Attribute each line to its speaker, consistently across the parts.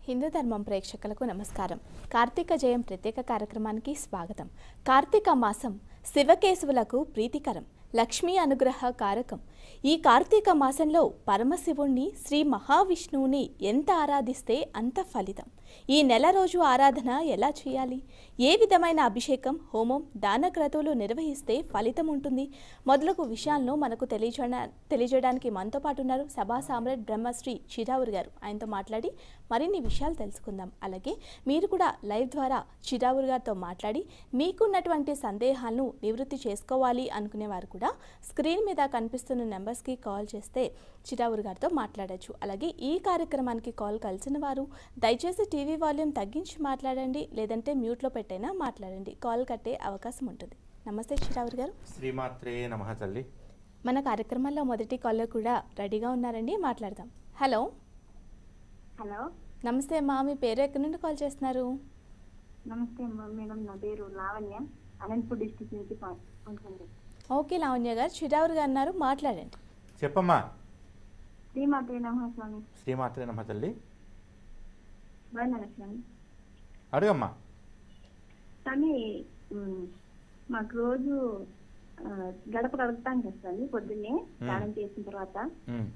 Speaker 1: హిందూ ధర్మం ప్రేక్షకులకు నమస్కారం కార్తీక జయం ప్రత్యేక కార్యక్రమానికి స్వాగతం కార్తీక మాసం శివకేశవులకు ప్రీతికరం లక్ష్మీ అనుగ్రహ కారకం ఈ కార్తీక మాసంలో పరమశివుణ్ణి శ్రీ మహావిష్ణువుని ఎంత ఆరాధిస్తే అంత ఫలితం ఈ నెల రోజు ఆరాధన ఎలా చేయాలి ఏ విధమైన అభిషేకం హోమం దాన క్రతువులు నిర్వహిస్తే ఫలితం ఉంటుంది మొదలగు విషయాలను మనకు తెలియజేయ తెలియజేయడానికి మనతో పాటు ఉన్నారు సభా సామ్రాట్ బ్రహ్మశ్రీ చిరావురు గారు ఆయనతో మాట్లాడి మరిన్ని విషయాలు తెలుసుకుందాం అలాగే మీరు కూడా లైవ్ ద్వారా చిరావురు గారితో మాట్లాడి మీకున్నటువంటి సందేహాలను నివృత్తి చేసుకోవాలి అనుకునేవారు కూడా స్క్రీన్ మీద కనిపిస్తున్న నెంబర్స్కి కాల్ చేస్తే చిరావురు గారితో మాట్లాడచ్చు అలాగే ఈ కార్యక్రమానికి కాల్ కలిసిన వారు దయచేసి టీవీ వాల్యూమ్ తగ్గించి మాట్లాడండి లేదంటే మ్యూట్లో పెట్టైనా మాట్లాడండి కాల్ కట్టే అవకాశం ఉంటుంది నమస్తే చిరావురు గారు
Speaker 2: శ్రీమాత్రే నమ తల్లి
Speaker 1: మన కార్యక్రమంలో మొదటి కాలర్ కూడా రెడీగా ఉన్నారండి మాట్లాడదాం హలో
Speaker 3: హలో
Speaker 1: నమస్తే అమ్మా మీ పేరు ఎక్కడి నుండి కాల్ చేస్తున్నారు
Speaker 3: నమస్తే అమ్మా మేడం నా పేరు లావణ్య అనంతపూర్ డిస్టిక్ నుంచి పా- ఉంటుంది
Speaker 1: ఓకే లావణ్య గారు చిరావురు గారు అన్నారు మాట్లాడండి
Speaker 2: చెప్పమ్మా
Speaker 3: శ్రీమాతే నమ స్వామి
Speaker 2: శ్రీమాత్రే నమ తల్లి
Speaker 3: బాగున్నారా స్వామి
Speaker 2: అడుగమ్మా
Speaker 3: స్వామి ఉమ్, మాకు రోజు ఆ, గడప గడుపుతాం కదా స్వామి పొద్దున్నే స్నానం చేసిన తర్వాత
Speaker 2: ఉమ్.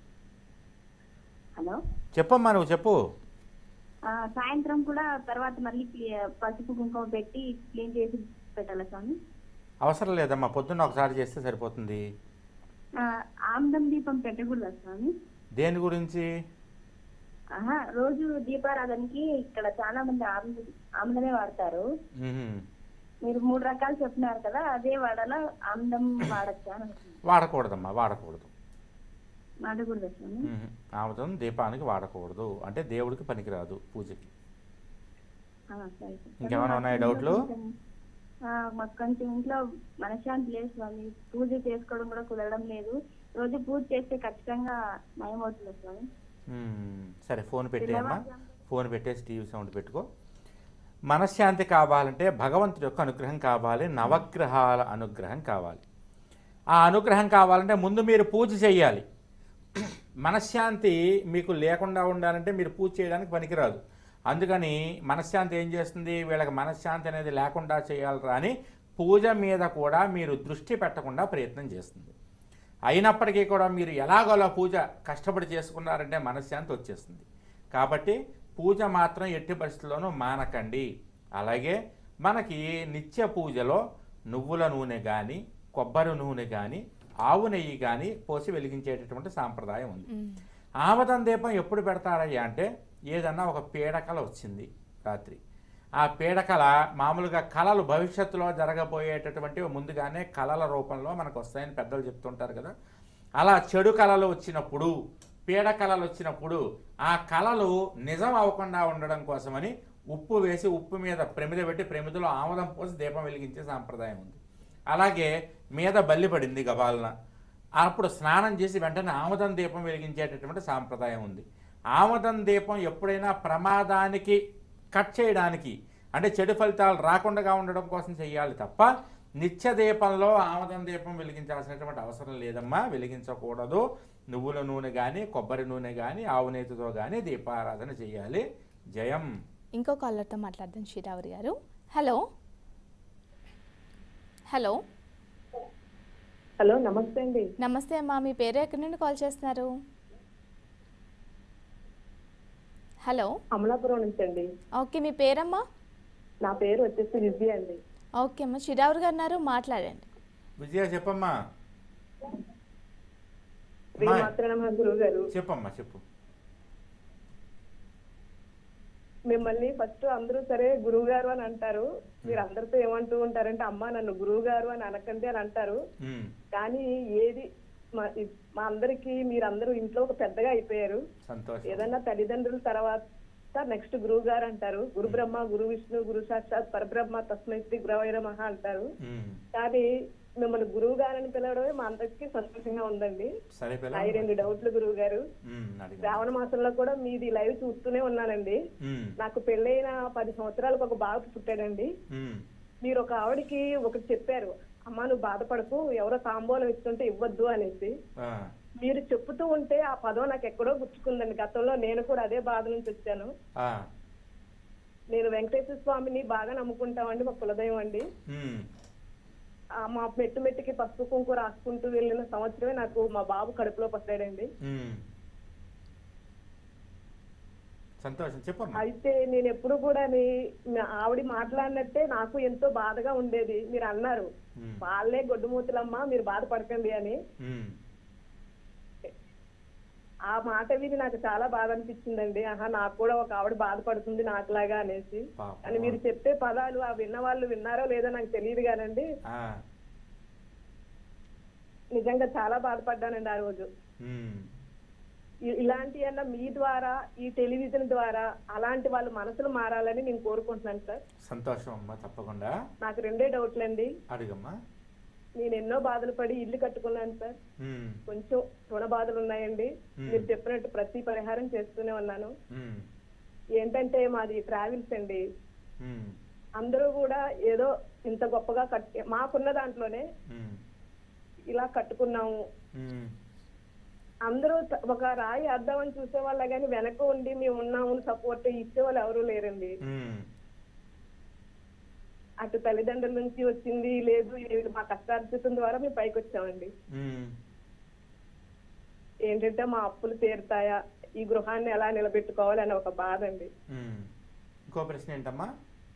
Speaker 3: హలో
Speaker 2: చెప్పమ్మా నువ్వు చెప్పు
Speaker 3: ఆ, సాయంత్రం కూడా తర్వాత మళ్ళీ క్లీ- పసుపు కుంకుమ పెట్టి క్లీన్ చేసి పెట్టాలా స్వామి
Speaker 2: అవసరం లేదమ్మా పొద్దున్న ఒకసారి చేస్తే సరిపోతుంది
Speaker 3: ఆ, ఆమ్దం దీపం పెట్టకూడదా స్వామి
Speaker 2: దేని గురించి
Speaker 3: ఆహా రోజు దీపారాధనకి ఇక్కడ చాలా మంది ఆమ్ద ఆమ్దమే వాడతారు
Speaker 2: ఉహుం.
Speaker 3: మీరు మూడు రకాలు చెప్పినారు కదా అదే వాడాలా ఆమ్దం వాడచ్చా అని అనుకున్నాను.
Speaker 2: వాడకూడదమ్మా వాడకూడదు
Speaker 3: వాడకూడదు స్వామి
Speaker 2: ఉహుం. ఆముదం దీపానికి వాడకూడదు అంటే దేవుడికి పనికిరాదు పూజకి
Speaker 3: ఆ, సరే సార్.
Speaker 2: ఇంకేమైనా ఉన్నాయా డౌట్లు?
Speaker 3: కొంచెం, ఆ, మాకు కొంచెం ఇంట్లో మనశ్శాంతి లేదు స్వామి పూజ చేసుకోవడం కూడా కుదరడం లేదు రోజు పూజ చేస్తే ఖచ్చితంగా నయం అవుతుంది స్వామి
Speaker 2: ఉమ్. సరే ఫోన్ పెట్టేయమ్మా ఫోన్ పెట్టేసి టీవీ సౌండ్ పెట్టుకో మనశ్శాంతి కావాలంటే భగవంతుడి యొక్క అనుగ్రహం కావాలి నవగ్రహాల అనుగ్రహం కావాలి ఆ అనుగ్రహం కావాలంటే ముందు మీరు పూజ చేయాలి మనశ్శాంతి మీకు లేకుండా ఉండాలంటే మీరు పూజ చేయడానికి పనికిరాదు అందుకని మనశ్శాంతి ఏం చేస్తుంది వీళ్ళకి మనశ్శాంతి అనేది లేకుండా చేయాలి అని పూజ మీద కూడా మీరు దృష్టి పెట్టకుండా ప్రయత్నం చేస్తుంది అయినప్పటికీ కూడా మీరు ఎలాగోలా పూజ కష్టపడి చేసుకున్నారంటే మనశ్శాంతి వచ్చేస్తుంది కాబట్టి పూజ మాత్రం ఎట్టి పరిస్థితుల్లోనూ మానకండి అలాగే మనకి నిత్య పూజలో నువ్వుల నూనె కానీ కొబ్బరి నూనె కానీ ఆవు నెయ్యి కానీ పోసి వెలిగించేటటువంటి సాంప్రదాయం ఉంది
Speaker 1: మ్మ్.
Speaker 2: ఆమదం దీపం ఎప్పుడు పెడతారయ్యా అంటే ఏదన్నా ఒక పీడకల వచ్చింది రాత్రి ఆ పీడకల మామూలుగా కళలు భవిష్యత్తులో జరగబోయేటటువంటివి ముందుగానే కళల రూపంలో మనకు వస్తాయని పెద్దలు చెప్తుంటారు కదా అలా చెడు కళలు వచ్చినప్పుడు పీడ కళలు వచ్చినప్పుడు ఆ కళలు నిజం అవ్వకుండా ఉండడం కోసమని ఉప్పు వేసి ఉప్పు మీద ప్రమిద పెట్టి ప్రమిదలో ఆమదం పోసి దీపం వెలిగించే సాంప్రదాయం ఉంది అలాగే మీద బల్లి పడింది గబాలన అప్పుడు స్నానం చేసి వెంటనే ఆమదం దీపం వెలిగించేటటువంటి సాంప్రదాయం ఉంది ఆమదం దీపం ఎప్పుడైనా ప్రమాదానికి కట్ చేయడానికి అంటే చెడు ఫలితాలు రాకుండా ఉండడం కోసం చేయాలి తప్ప నిత్య దీపంలో ఆమదం దీపం వెలిగించాల్సినటువంటి అవసరం లేదమ్మా వెలిగించకూడదు నువ్వుల నూనె కానీ కొబ్బరి నూనె కానీ ఆవు నేతితో కానీ దీపారాధన చేయాలి జయం
Speaker 1: ఇంకో కాలర్తో మాట్లాడదాం శ్రీరావురి గారు హలో హలో
Speaker 4: హలో నమస్తే అండి
Speaker 1: నమస్తే అమ్మా మీ పేరు ఎక్కడి నుండి కాల్ చేస్తున్నారు హలో
Speaker 4: అమలాపురం నుంచి అండి
Speaker 1: ఓకే మీ పేరమ్మా
Speaker 4: నా పేరు వచ్చేసి విజయ అండి
Speaker 1: ఓకే అమ్మా చిరావురు గారు అన్నారు మాట్లాడండి
Speaker 2: విజయ చెప్పమ్మా
Speaker 4: శ్రీమాత్ర నమ గురువు గారు
Speaker 2: చెప్పమ్మా చెప్పు
Speaker 4: మిమ్మల్ని ఫస్ట్ అందరూ సరే గురువు గారు అని అంటారు మీరు అందరితో ఏమంటూ ఉంటారంటే అమ్మ నన్ను గురువు గారు అని అనకండి అని అంటారు
Speaker 2: ఉమ్,
Speaker 4: కానీ ఏది మా- మా అందరికి మీరందరూ ఇంట్లో ఒక పెద్దగా అయిపోయారు
Speaker 2: సంతోషం
Speaker 4: ఏదన్నా తల్లిదండ్రుల తర్వాత నెక్స్ట్ గురువు గారు అంటారు గురు బ్రహ్మ గురు విష్ణు గురు సాక్షాత్ పరబ్రహ్మ తస్మై శ్రీ గురవైర మహా అంటారు
Speaker 2: ఉమ్,
Speaker 4: కానీ మిమ్మల్ని గురువు గారని పిలవడమే మా అందరికీ సంతోషంగా ఉందండి
Speaker 2: సరే పిల్ల
Speaker 4: నాయి రెండు డౌట్లు గురువు గారు
Speaker 2: ఉమ్, అడిగా.
Speaker 4: శ్రావణ మాసంలో కూడా మీది లైవ్ చూస్తూనే ఉన్నానండి
Speaker 2: ఉమ్,
Speaker 4: నాకు పెళ్ళైన పది సంవత్సరాలకు ఒక బాబు పుట్టాడండి
Speaker 2: ఉమ్,
Speaker 4: మీరు ఒక ఆవిడకి ఒకటి చెప్పారు అమ్మా నువ్వు బాధపడకు ఎవరో తాంబూలం ఇస్తుంటే ఇవ్వద్దు అనేసి
Speaker 2: ఆ,
Speaker 4: మీరు చెప్పుతూ ఉంటే ఆ పదం నాకు ఎక్కడో గుచ్చుకుందండి గతంలో నేను కూడా అదే బాధ నుంచి వచ్చాను
Speaker 2: ఆ,
Speaker 4: నేను వెంకటేశ్వర స్వామిని బాగా నమ్ముకుంటామండి మా కులదైవం అండి
Speaker 2: ఉమ్,
Speaker 4: ఆ మా మెట్టు మెట్టుకి పసుపు కుంకుమ రాసుకుంటూ వెళ్ళిన సంవత్సరమే నాకు మా బాబు కడుపులో పట్టాడండి
Speaker 2: ఉమ్. సంతోషం చెప్పమ్మా
Speaker 4: అయితే నేను ఎప్పుడు కూడా నీ- నా ఆవిడ మాట్లాడినట్టే నాకు ఎంతో బాధగా ఉండేది మీరు అన్నారు
Speaker 2: ఉమ్,
Speaker 4: వాళ్ళే గొడ్డుమూతులమ్మా మీరు బాధపడకండి అని
Speaker 2: ఉమ్,
Speaker 4: ఆ మాట విని నాకు చాలా బాధ అనిపించిందండి ఆహా నాకు కూడా ఒక ఆవిడ బాధపడుతుంది నాకులాగా అనేసి
Speaker 2: పాపం.
Speaker 4: అని మీరు చెప్పే పదాలు ఆ విన్న వాళ్ళు విన్నారో లేదో నాకు తెలియదు కానండి
Speaker 2: ఆ,
Speaker 4: నిజంగా చాలా బాధపడ్డానండి ఆ రోజు
Speaker 2: ఉమ్,
Speaker 4: ఇ- ఇలాంటి అన్న మీ ద్వారా ఈ టెలివిజన్ ద్వారా అలాంటి వాళ్ళ మనసులు మారాలని నేను కోరుకుంటున్నాను సార్
Speaker 2: సంతోషం అమ్మా తప్పకుండా
Speaker 4: నాకు రెండే డౌట్లండి
Speaker 2: అడుగమ్మా
Speaker 4: నేను ఎన్నో బాధలు పడి ఇల్లు కట్టుకున్నాను సార్
Speaker 2: ఉమ్,
Speaker 4: కొంచెం రుణ బాధలు ఉన్నాయండి
Speaker 2: Hmm.
Speaker 4: మీరు చెప్పినట్టు ప్రతి పరిహారం చేస్తూనే ఉన్నాను
Speaker 2: ఉమ్,
Speaker 4: ఏంటంటే మాది ట్రావెల్స్ అండి
Speaker 2: ఉమ్,
Speaker 4: అందరూ కూడా ఏదో ఇంత గొప్పగా కట్ మాకున్న దాంట్లోనే
Speaker 2: ఉమ్,
Speaker 4: ఇలా కట్టుకున్నాము
Speaker 2: ఉమ్,
Speaker 4: అందరూ త- ఒక రాయి అద్దామని చూసే వాళ్ళ కానీ వెనక ఉండి మేము ఉన్నాము సపోర్ట్ ఇచ్చే వాళ్ళు ఎవరూ లేరండి
Speaker 2: ఉమ్,
Speaker 4: అటు తల్లిదండ్రుల నుంచి వచ్చింది లేదు ఇది మా కష్టార్జితం ద్వారా మేము పైకి వచ్చామండి
Speaker 2: ఉమ్.
Speaker 4: ఏంటంటే మా అప్పులు తీరుతాయా ఈ గృహాన్ని ఎలా నిలబెట్టుకోవాలి అనే ఒక బాధ అండి
Speaker 2: ఉమ్. ఇంకో ప్రశ్న ఏంటమ్మా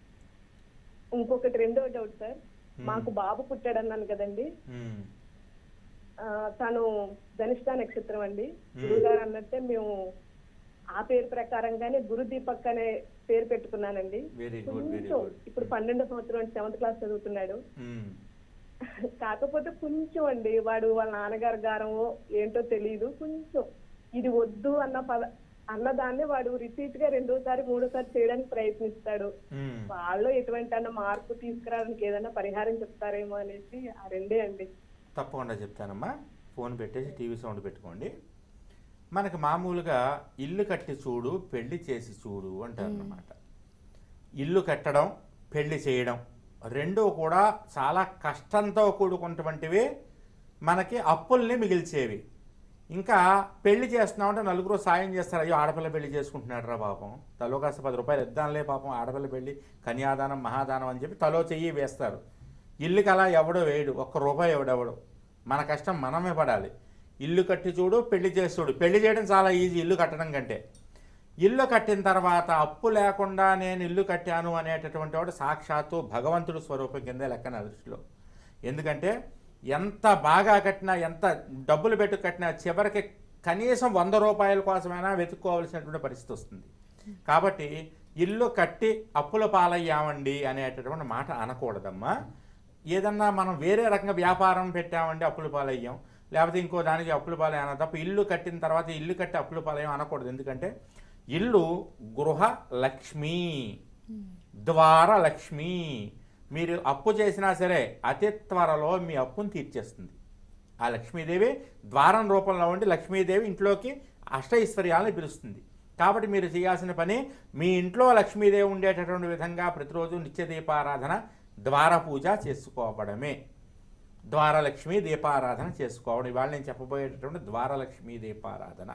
Speaker 4: ఇంకొకటి రెండో డౌట్ సార్ మాకు బాబు పుట్టాడు అన్నాను కదండి
Speaker 2: ఉమ్,
Speaker 4: ఆ, తను ధనిష్ట నక్షత్రం అండి గురుగారు అన్నట్టే మేము ఆ పేరు ప్రకారంగానే గురు దీపక్ అనే పేరు పెట్టుకున్నానండి
Speaker 2: వెరీ గుడ్ వెరీ
Speaker 4: కొంచెం
Speaker 2: గుడ్
Speaker 4: ఇప్పుడు పన్నెండో సంవత్సరం సెవెంత్ క్లాస్ చదువుతున్నాడు
Speaker 2: ఉమ్,
Speaker 4: కాకపోతే కొంచెం అండి వాడు వాళ్ళ నాన్నగారి గారమో ఏంటో తెలియదు కొంచెం ఇది వద్దు అన్న పద అన్నదాన్ని వాడు రిపీట్ గా రెండోసారి మూడోసారి చేయడానికి ప్రయత్నిస్తాడు
Speaker 2: ఉమ్.
Speaker 4: వాళ్ళు ఎటువంటి అన్న మార్పు తీసుకురావడానికి ఏదైనా పరిహారం చెప్తారేమో అనేసి ఆ రెండే అండి
Speaker 2: తప్పకుండా చెప్తానమ్మా ఫోన్ పెట్టేసి టీవీ సౌండ్ పెట్టుకోండి మనకి మామూలుగా ఇల్లు కట్టి చూడు పెళ్లి చేసి చూడు అంటారు అన్నమాట ఇల్లు కట్టడం పెళ్లి చేయడం రెండూ కూడా చాలా కష్టంతో కూడుకున్నటువంటివి మనకి అప్పుల్ని మిగిల్చేవి ఇంకా పెళ్లి చేస్తున్నామంటే నలుగురు సాయం చేస్తారు అయ్యో ఆడపిల్ల పెళ్లి చేసుకుంటున్నాడు రా పాపం తలో కాస్త పది రూపాయలు ఇద్దాంలే పాపం ఆడపిల్ల పెళ్లి కన్యాదానం మహాదానం అని చెప్పి తలో చెయ్యి వేస్తారు ఇల్లుకి అలా ఎవడో వేయడు ఒక్క రూపాయి ఎవడెవడు మన కష్టం మనమే పడాలి ఇల్లు కట్టి చూడు పెళ్లి చేసి చూడు పెళ్లి చేయడం చాలా ఈజీ ఇల్లు కట్టడం కంటే ఇల్లు కట్టిన తర్వాత అప్పు లేకుండా నేను ఇల్లు కట్టాను అనేటటువంటి వాడు సాక్షాత్తు భగవంతుడు స్వరూపం కిందే లెక్క నా దృష్టిలో ఎందుకంటే ఎంత బాగా కట్టినా ఎంత డబ్బులు పెట్టు కట్టినా చివరికి కనీసం వంద రూపాయల కోసమైనా వెతుక్కోవాల్సినటువంటి పరిస్థితి వస్తుంది కాబట్టి ఇల్లు కట్టి అప్పుల పాలయ్యామండి అనేటటువంటి మాట అనకూడదమ్మా ఏదన్నా మనం వేరే రకంగా వ్యాపారం పెట్టామండి అప్పుల పాలయ్యాం లేకపోతే ఇంకో దానికి అప్పుల పాలయ్యాం తప్ప ఇల్లు కట్టిన తర్వాత ఇల్లు కట్టి అప్పుల పాలయ్యాం అనకూడదు ఎందుకంటే ఇల్లు గృహ లక్ష్మి ద్వార లక్ష్మి మీరు అప్పు చేసినా సరే అతి త్వరలో మీ అప్పును తీర్చేస్తుంది ఆ లక్ష్మీదేవి ద్వారం రూపంలో ఉండి లక్ష్మీదేవి ఇంట్లోకి అష్టైశ్వర్యాలను పిలుస్తుంది కాబట్టి మీరు చేయాల్సిన పని మీ ఇంట్లో లక్ష్మీదేవి ఉండేటటువంటి విధంగా ప్రతిరోజు నిత్య దీపారాధన ద్వార పూజ చేసుకోవడమే ద్వారలక్ష్మి దీపారాధన చేసుకోవడం ఇవాళ నేను చెప్పబోయేటటువంటి ద్వారలక్ష్మి దీపారాధన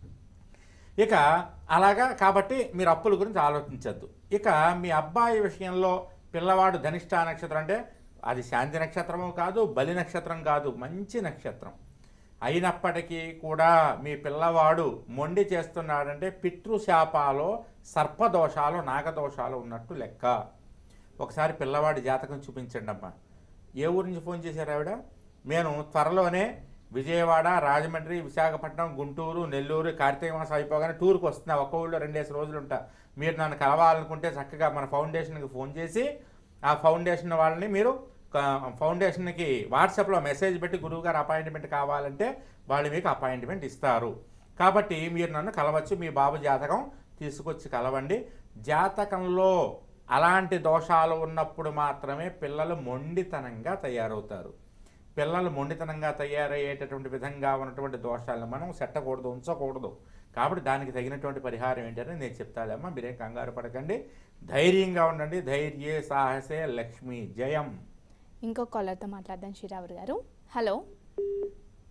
Speaker 2: ఇక అలాగా కాబట్టి మీరు అప్పుల గురించి ఆలోచించద్దు ఇక మీ అబ్బాయి విషయంలో పిల్లవాడు ధనిష్ట నక్షత్రం అంటే అది శాంతి నక్షత్రము కాదు బలి నక్షత్రం కాదు మంచి నక్షత్రం అయినప్పటికీ కూడా మీ పిల్లవాడు మొండి చేస్తున్నాడంటే పితృశాపాలో సర్పదోషాలు నాగదోషాలు ఉన్నట్టు లెక్క ఒకసారి పిల్లవాడి జాతకం చూపించండి అమ్మా ఏ ఊరి నుంచి ఫోన్ చేశారు ఆవిడ నేను త్వరలోనే విజయవాడ రాజమండ్రి విశాఖపట్నం గుంటూరు నెల్లూరు కార్తీక మాసం అయిపోగానే టూర్కి వస్తున్నా ఒక్క ఊళ్ళో రెండేసి రోజులు ఉంటా మీరు నన్ను కలవాలనుకుంటే చక్కగా మన ఫౌండేషన్కి ఫోన్ చేసి ఆ ఫౌండేషన్ వాళ్ళని మీరు క- ఫౌండేషన్కి వాట్సాప్లో మెసేజ్ పెట్టి గురువుగారు అపాయింట్మెంట్ కావాలంటే వాళ్ళు మీకు అపాయింట్మెంట్ ఇస్తారు కాబట్టి మీరు నన్ను కలవచ్చు మీ బాబు జాతకం తీసుకొచ్చి కలవండి జాతకంలో అలాంటి దోషాలు ఉన్నప్పుడు మాత్రమే పిల్లలు మొండితనంగా తయారవుతారు పిల్లలు మొండితనంగా తయారయ్యేటటువంటి విధంగా ఉన్నటువంటి దోషాలను మనం సెట్టకూడదు ఉంచకూడదు కాబట్టి దానికి తగినటువంటి పరిహారం ఏంటని నేను చెప్తాలేమ్మా మీరేం కంగారు పడకండి ధైర్యంగా ఉండండి ధైర్యే సాహసే లక్ష్మి జయం
Speaker 1: ఇంకో కాలర్తో మాట్లాడదాం శ్రీరావుడు గారు హలో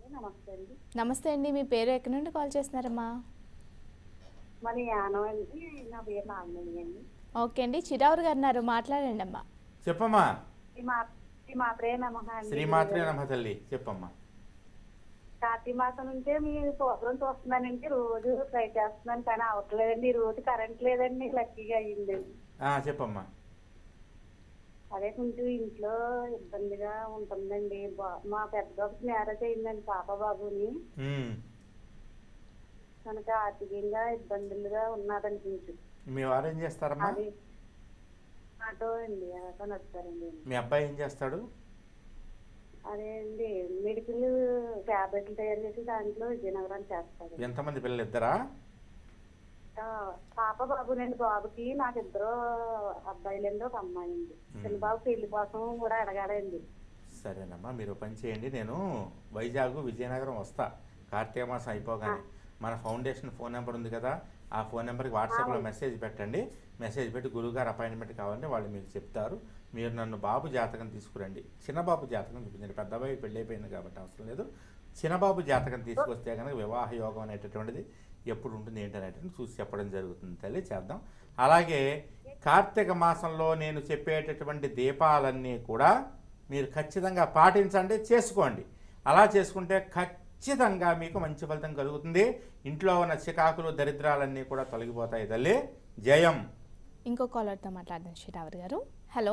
Speaker 3: నమస్తే అండి
Speaker 1: నమస్తే అండి మీ పేరు ఎక్కడి నుండి కాల్ చేస్తున్నారమ్మా
Speaker 3: మరి యానం అండి నా పేరు నాగమణి అండి
Speaker 1: ఓకే అండి చిరావురు గారు ఉన్నారు మాట్లాడండి అమ్మా
Speaker 2: చెప్పమ్మా
Speaker 3: ఈ మా ఈ మాత్రే నమః అండి
Speaker 2: శ్రీమాత్రే నమ తల్లి చెప్పమ్మా
Speaker 3: కార్తీక మాసం నుంచే మీ ప్రోగ్రాం చూస్తున్నానండి రోజు ట్రై చేస్తున్నాను కానీ అవట్లేదండి ఈ రోజు కరెంట్ లేదండి లక్కీగా అయ్యింది
Speaker 2: ఆ, చెప్పమ్మా
Speaker 3: అదే కొంచెం ఇంట్లో ఇబ్బందిగా ఉంటుందండి బా- మా పెద్ద బాబుకి మ్యారేజ్ అయిందండి పాప బాబుని
Speaker 2: ఉమ్.
Speaker 3: కనుక ఆర్థికంగా ఇబ్బందులుగా ఉన్నదండి కొంచెం
Speaker 2: మీ వారు ఏం చేస్తారమ్మా
Speaker 3: అది ఆటో అండి ఆటో నడుపుతారండి
Speaker 2: మీ అబ్బాయి ఏం చేస్తాడు
Speaker 3: అదే అండి మెడికల్ ట్యాబ్లెట్లు తయారు చేసి దాంట్లో విజయనగరం చేస్తారు
Speaker 2: ఎంతమంది పిల్లలు ఇద్దరా
Speaker 3: ఆ, పాప బాబునండి బాబుకి నాకు ఇద్దరు అబ్బాయిలండి ఒక అమ్మాయి అండి చిన్న బాబు పెళ్లి కోసం కూడా అడగాలండి
Speaker 2: సరేనమ్మా మీరు పని చేయండి నేను వైజాగ్ విజయనగరం వస్తా కార్తీక మాసం అయిపోగానే మన ఫౌండేషన్ ఫోన్ నెంబర్ ఉంది కదా ఆ ఫోన్ నెంబర్కి వాట్సాప్లో మెసేజ్ పెట్టండి మెసేజ్ పెట్టి గురువుగారు అపాయింట్మెంట్ కావాలంటే వాళ్ళు మీకు చెప్తారు మీరు నన్ను బాబు జాతకం తీసుకురండి చిన్న బాబు జాతకం చూపించండి పెద్ద అబ్బాయి పెళ్ళి అయిపోయింది కాబట్టి అవసరం లేదు చిన్నబాబు జాతకం తీసుకొస్తే కనుక వివాహ యోగం అనేటటువంటిది ఎప్పుడు ఉంటుంది ఏంటి అనేటువంటి చూసి చెప్పడం జరుగుతుంది తల్లి చేద్దాం అలాగే కార్తీక మాసంలో నేను చెప్పేటటువంటి దీపాలన్నీ కూడా మీరు ఖచ్చితంగా పాటించండి చేసుకోండి అలా చేసుకుంటే ఖచ్చితంగా మీకు మంచి ఫలితం కలుగుతుంది ఇంట్లో ఉన్న చికాకులు దరిద్రాలన్నీ కూడా తొలగిపోతాయి తల్లి జయం
Speaker 1: ఇంకో కాలర్తో మాట్లాడదాం చిరావురు గారు హలో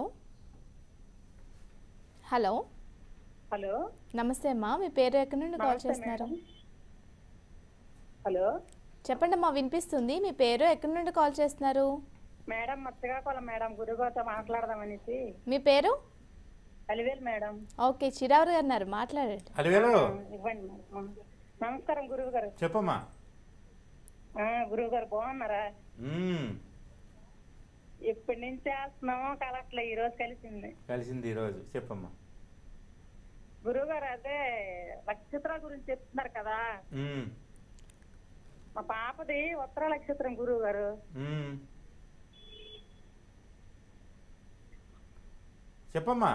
Speaker 1: హలో
Speaker 4: హలో
Speaker 1: నమస్తే అమ్మా మీ పేరు ఎక్కడి నుండి కాల్
Speaker 4: నమస్తే
Speaker 1: చేస్తున్నారు
Speaker 4: మేడం. హలో
Speaker 1: చెప్పండి అమ్మా వినిపిస్తుంది మీ పేరు ఎక్కడి నుండి కాల్ చేస్తున్నారు
Speaker 4: మేడం మత్స్యకాకుళం మేడం గురుగారితో మాట్లాడదామనేసి
Speaker 1: మీ పేరు
Speaker 4: అలివేలు మేడం
Speaker 1: ఓకే చిరావురు గారు ఉన్నారు మాట్లాడండి
Speaker 2: అలివేలు
Speaker 4: ఇవ్వండి మేడం నమస్కారం గురువు గారు
Speaker 2: చెప్పమ్మా
Speaker 4: గురువు గారు బాగున్నారా
Speaker 2: మ్మ్.
Speaker 4: ఎప్పటి నుంచి చేస్తున్నామో కలట్లే ఈ రోజు కలిసింది
Speaker 2: కలిసింది ఈరోజు చెప్పమ్మా
Speaker 4: గురువు గారు అదే నక్షత్రాల గురించి చెప్తున్నారు కదా
Speaker 2: మ్మ్.
Speaker 4: మా పాపది ఉత్తర నక్షత్రం గురువు గారు
Speaker 2: మ్మ్. చెప్పమ్మా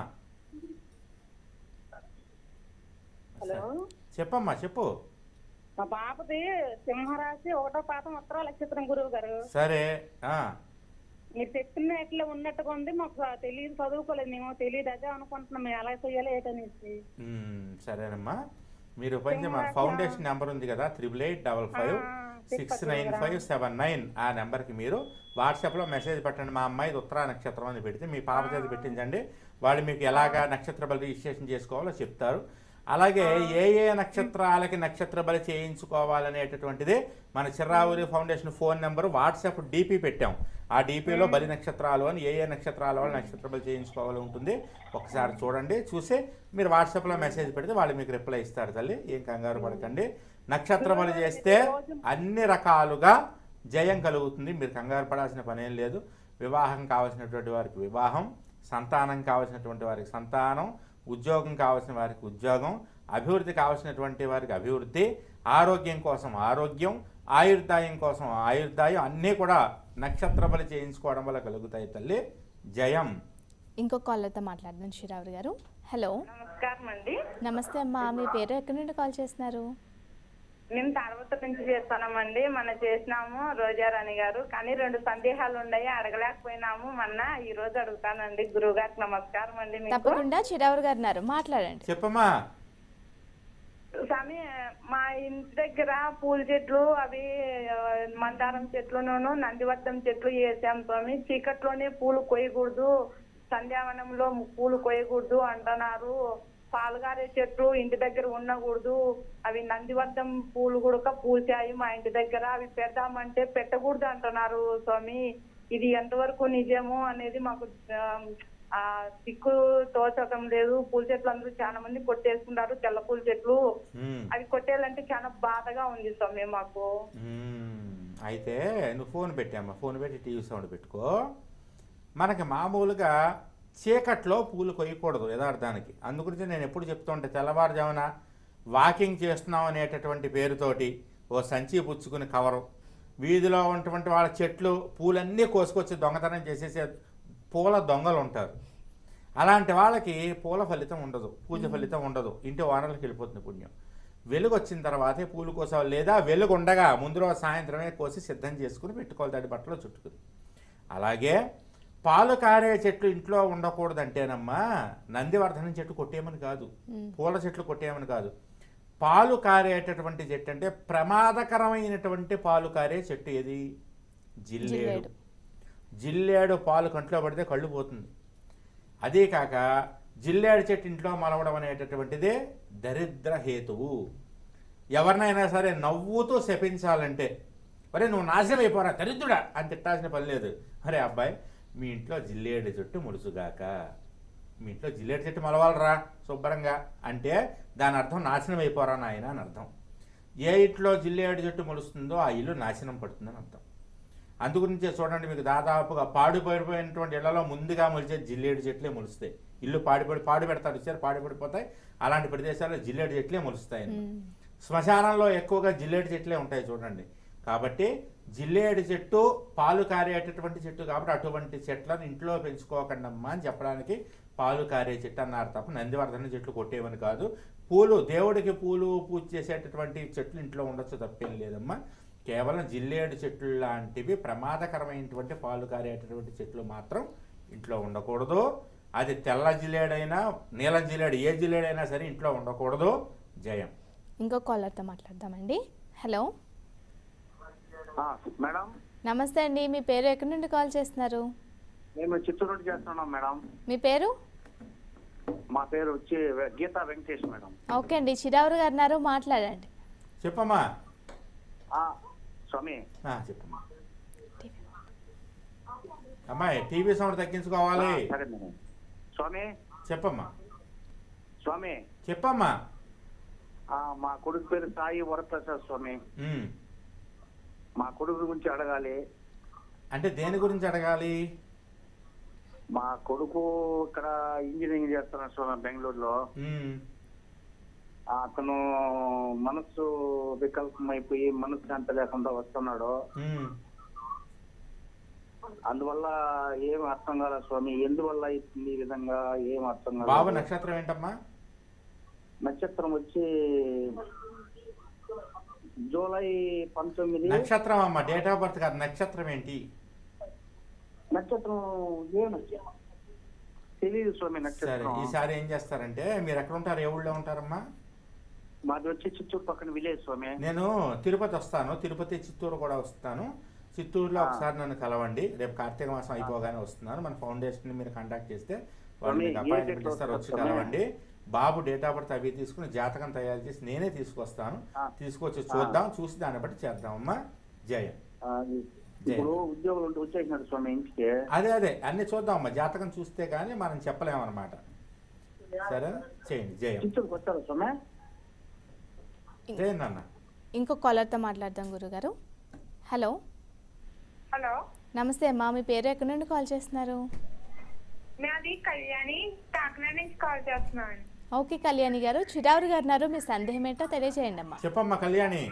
Speaker 4: హలో
Speaker 2: చెప్పమ్మా చెప్పు
Speaker 4: మా పాపది సింహరాశి ఒకటో పాదం ఉత్తర నక్షత్రం గురువు గారు
Speaker 2: సరే ఆ,
Speaker 4: మీరు చెప్పిన ఎట్లా ఉన్నట్టుగా ఉంది మాకు తెలియదు చదువుకోలేదు మేము తెలియదు అదే అనుకుంటున్నాం మేము ఎలా చేయాలి ఏంటనేసి
Speaker 2: మ్మ్, సరేనమ్మా మీరు పని మన ఫౌండేషన్ నెంబర్ ఉంది కదా triple eight double five six nine five seven nine ఆ నెంబర్కి మీరు వాట్సాప్లో మెసేజ్ పెట్టండి మా అమ్మాయి ఉత్తరా నక్షత్రం అని పెడితే మీ పాప చేతి పెట్టించండి వాళ్ళు మీకు ఎలాగా నక్షత్ర బలి రిజిస్ట్రేషన్ చేసుకోవాలో చెప్తారు అలాగే ఏ ఏ నక్షత్రాలకి నక్షత్ర బలి చేయించుకోవాలనేటటువంటిది మన Chirravuri foundation phone number WhatsApp DP పెట్టాం ఆ డీపీలో బలి నక్షత్రాలు అని ఏ ఏ నక్షత్రాల వాళ్ళు నక్షత్ర బలి చేయించుకోవాలి ఉంటుంది ఒకసారి చూడండి చూసి మీరు వాట్సాప్లో మెసేజ్ పెడితే వాళ్ళు మీకు రిప్లై ఇస్తారు తల్లి ఏం కంగారు పడకండి నక్షత్ర బలి చేస్తే అన్ని రకాలుగా జయం కలుగుతుంది మీరు కంగారు పడాల్సిన పని ఏం లేదు వివాహం కావాల్సినటువంటి వారికి వివాహం సంతానం కావాల్సినటువంటి వారికి సంతానం ఉద్యోగం కావాల్సిన వారికి ఉద్యోగం అభివృద్ధి కావాల్సినటువంటి వారికి అభివృద్ధి ఆరోగ్యం కోసం ఆరోగ్యం ఆయుర్దాయం కోసం ఆయుర్దాయం అన్నీ కూడా నక్షత్ర బలి చేయించుకోవడం వల్ల కలుగుతాయి తల్లి జయం
Speaker 1: ఇంకో కాలర్తో మాట్లాడదాం చిరావురు గారు హలో
Speaker 4: నమస్కారం అండి
Speaker 1: నమస్తే అమ్మా మీ పేరు ఎక్కడి నుండి కాల్ చేస్తున్నారు
Speaker 4: మేము తర్వాత నుంచి చేస్తున్నామండి మన చేసినాము రోజారాణి గారు కానీ రెండు సందేహాలు ఉన్నాయి అడగలేకపోయినాము మొన్న ఈ రోజు అడుగుతానండి గురువు గారికి నమస్కారం అండి మీకు
Speaker 1: తప్పకుండా చిరావురు గారు ఉన్నారు మాట్లాడండి
Speaker 2: చెప్పమ్మా
Speaker 4: స్వామి మా ఇంటి దగ్గర పూల చెట్లు అవి ఆ, మందారం చెట్లును నందివర్ధం చెట్లు వేసాం స్వామి చీకట్లోనే పూలు కొయ్యకూడదు సంధ్యావనంలో పూలు కొయ్యకూడదు అంటున్నారు పాలుగారే చెట్లు ఇంటి దగ్గర ఉండకూడదు అవి నందివర్ధం పూలు కూడా పూసాయి మా ఇంటి దగ్గర అవి పెడదామంటే పెట్టకూడదు అంటున్నారు స్వామి ఇది ఎంతవరకు నిజము అనేది మాకు ఆ, ఆ దిక్కు తోచకం లేదు పూల చెట్లు అందరూ చాలా మంది కొట్టేసుకుంటారు తెల్ల పూల చెట్లు
Speaker 2: మ్మ్.
Speaker 4: అవి కొట్టేయాలంటే చాలా బాధగా ఉంది స్వామి మాకు
Speaker 2: మ్మ్. అయితే నువ్వు ఫోన్ పెట్టామ్మా ఫోన్ పెట్టి టీవీ సౌండ్ పెట్టుకో మనకి మామూలుగా చీకట్లో పూలు కొయ్యకూడదు యథార్థానికి అందుగురించి నేను ఎప్పుడు చెప్తుంటే తెల్లవారుజామున వాకింగ్ చేస్తున్నాం అనేటటువంటి పేరుతోటి ఓ సంచి పుచ్చుకుని కవరు వీధిలో ఉన్నటువంటి వాళ్ళ చెట్లు పూలన్నీ కోసుకొచ్చి దొంగతనం చేసేసే పూల దొంగలు ఉంటారు అలాంటి వాళ్ళకి పూల ఫలితం ఉండదు పూజ ఫలితం ఉండదు ఇంటి వానర్లకు వెళ్ళిపోతుంది పుణ్యం వెలుగు వచ్చిన తర్వాతే పూలు కోసాలి లేదా వెలుగు ఉండగా ముందు రోజు సాయంత్రమే కోసి సిద్ధం చేసుకుని పెట్టుకోవాలి తడి బట్టలో చుట్టుకుని అలాగే పాలు కారే చెట్లు ఇంట్లో ఉండకూడదంటేనమ్మా నందివర్ధనం చెట్టు కొట్టేయమని కాదు పూల చెట్లు కొట్టేయమని కాదు పాలు కారేటటువంటి చెట్టు అంటే ప్రమాదకరమైనటువంటి పాలు కారే చెట్టు ఏది జిల్లేడు
Speaker 1: జిల్లేడు.
Speaker 2: జిల్లేడు పాలు కంట్లో పడితే కళ్ళు పోతుంది అదే కాక జిల్లేడు చెట్టు ఇంట్లో మలవడం అనేటటువంటిదే దరిద్ర హేతువు ఎవరినైనా సరే నవ్వుతూ శపించాలంటే అరే నువ్వు నాశనం అయిపోరా దరిద్రుడా అని తిట్టాల్సిన పని లేదు అరే అబ్బాయి మీ ఇంట్లో జిల్లేడు చెట్టు ముడుచుగాక మీ ఇంట్లో జిల్లేడు చెట్టు మలవాలరా శుభ్రంగా అంటే దాని అర్థం నాశనం అయిపోరా నాయన అని అర్థం ఏ ఇంట్లో జిల్లేడు చెట్టు మొలుస్తుందో ఆ ఇల్లు నాశనం పడుతుందని అర్థం అందుగురించే చూడండి మీకు దాదాపుగా పాడుపడిపోయినటువంటి ఇళ్లలో ముందుగా మొలిచే జిల్లేడు చెట్లే మొలుస్తాయి ఇల్లు పాడిపడి పాడు పెడతారు ఇచ్చారు పాడుపడిపోతాయి అలాంటి ప్రదేశాల్లో జిల్లేడు చెట్లే మొలుస్తాయి శ్మశానంలో ఎక్కువగా జిల్లేడు చెట్లే ఉంటాయి చూడండి కాబట్టి జిల్లేడు చెట్టు పాలు కారేటటువంటి చెట్టు కాబట్టి అటువంటి చెట్లను ఇంట్లో పెంచుకోకండమ్మా అని చెప్పడానికి పాలు కారే చెట్టు అన్నారు తప్ప నందివర్ధన చెట్లు కొట్టేవని కాదు పూలు దేవుడికి పూలు పూజ చేసేటటువంటి చెట్లు ఇంట్లో ఉండొచ్చు తప్పేం లేదమ్మా కేవలం జిల్లేడు చెట్లు లాంటివి ప్రమాదకరమైనటువంటి పాలు కారేటటువంటి చెట్లు మాత్రం ఇంట్లో ఉండకూడదు అది తెల్ల జిల్లేడైనా నీలం జిల్లేడు ఏ జిల్లేడైనా సరే ఇంట్లో ఉండకూడదు జయం
Speaker 1: ఇంకో కాలర్తో మాట్లాడదామండి హలో
Speaker 5: ఆ, మేడం
Speaker 1: నమస్తే అండి మీ పేరు ఎక్కడి నుండి కాల్ చేస్తున్నారు
Speaker 5: మేము చిత్తూరు నుండి చేస్తున్నాం మేడం
Speaker 1: మీ పేరు
Speaker 5: మా పేరు వచ్చి వె- గీతా వెంకటేష్ మేడం
Speaker 1: ఓకే అండి చిరావురు గారు ఉన్నారు మాట్లాడండి
Speaker 2: చెప్పమ్మా
Speaker 5: ఆ, స్వామి
Speaker 2: ఆ, చెప్పమ్మా అమ్మాయి టీవీ సౌండ్ తగ్గించుకోవాలి
Speaker 5: ఆ, సరే మేడం స్వామి
Speaker 2: చెప్పమ్మా
Speaker 5: స్వామి
Speaker 2: చెప్పమ్మా
Speaker 5: ఆ, మా కొడుకు పేరు సాయి వరప్రసాద్ స్వామి
Speaker 2: ఉమ్.
Speaker 5: మా కొడుకు గురించి అడగాలి
Speaker 2: అంటే దేని గురించి అడగాలి
Speaker 5: మా కొడుకు ఇక్కడ ఇంజనీరింగ్ చేస్తున్నాడు స్వామి బెంగళూరులో
Speaker 2: ఉమ్.
Speaker 5: ఆ, అతను మనస్సు వికల్పం అయిపోయి మనశ్శాంతి లేకుండా వస్తున్నాడు
Speaker 2: ఉమ్.
Speaker 5: అందువల్ల ఏం అర్థం కాల స్వామి ఎందువల్ల అవుతుంది ఈ విధంగా ఏం అర్థం
Speaker 2: బాబు
Speaker 5: కాలేదు
Speaker 2: నక్షత్రం ఏంటమ్మా
Speaker 5: నక్షత్రం వచ్చి జూలై పంతొమ్మిది
Speaker 2: నక్షత్రం అమ్మా డేట్ ఆఫ్ బర్త్ కాదు నక్షత్రం ఏంటి
Speaker 5: నక్షత్రం ఏ నక్షత్రం తెలియదు స్వామి
Speaker 2: సరే
Speaker 5: నక్షత్రం
Speaker 2: ఈసారి ఏం చేస్తారంటే మీరు ఎక్కడ ఉంటారు ఏ ఊళ్ళో ఉంటారమ్మా
Speaker 5: మాది వచ్చి చిత్తూరు పక్కన విలేజ్ స్వామి
Speaker 2: నేను తిరుపతి వస్తాను తిరుపతి చిత్తూరు కూడా వస్తాను చిత్తూరులో
Speaker 5: ఆ.
Speaker 2: ఒకసారి నన్ను కలవండి రేపు కార్తీక మాసం అయిపోగానే వస్తున్నాను మన ఫౌండేషన్ మీరు కాంటాక్ట్ చేస్తే వాళ్ళు
Speaker 5: స్వామి,
Speaker 2: మీకు
Speaker 5: ఏ
Speaker 2: అపాయింట్మెంట్
Speaker 5: డేట్లో
Speaker 2: ఇస్తారు వచ్చి
Speaker 5: వస్తారు
Speaker 2: కలవండి బాబు డేట్ ఆఫ్ బర్త్ అవి తీసుకుని జాతకం తయారు చేసి నేనే తీసుకొస్తాను
Speaker 5: ఆ.
Speaker 2: తీసుకొచ్చి చూద్దాం చూసి దాన్ని బట్టి చేద్దామమ్మా జయం
Speaker 5: ఆ, ఇప్పుడు ఉద్యోగులు ఉంటే వచ్చేసినాడు స్వామి ఇంటికి
Speaker 2: అదే అదే అన్ని చూద్దామమ్మా జాతకం చూస్తే కానీ మనం చెప్పలేమన్నమాట సరే చేయండి జయం
Speaker 5: చిత్తూరుకి వస్తారా స్వామి
Speaker 2: చేయండి అన్న
Speaker 1: ఇంకో కాలర్తో మాట్లాడదాం గురుగారు హలో
Speaker 6: హలో
Speaker 1: నమస్తే అమ్మా మీ పేరు ఎక్కడి నుండి కాల్ చేస్తున్నారు
Speaker 6: నాది కళ్యాణి కాకినాడ నుంచి కాల్ చేస్తున్నాను
Speaker 1: ఓకే కళ్యాణి గారు చిరావురు గారు ఉన్నారు మీ సందేహం ఏంటో తెలియజేయండి అమ్మా
Speaker 2: చెప్పమ్మా కళ్యాణి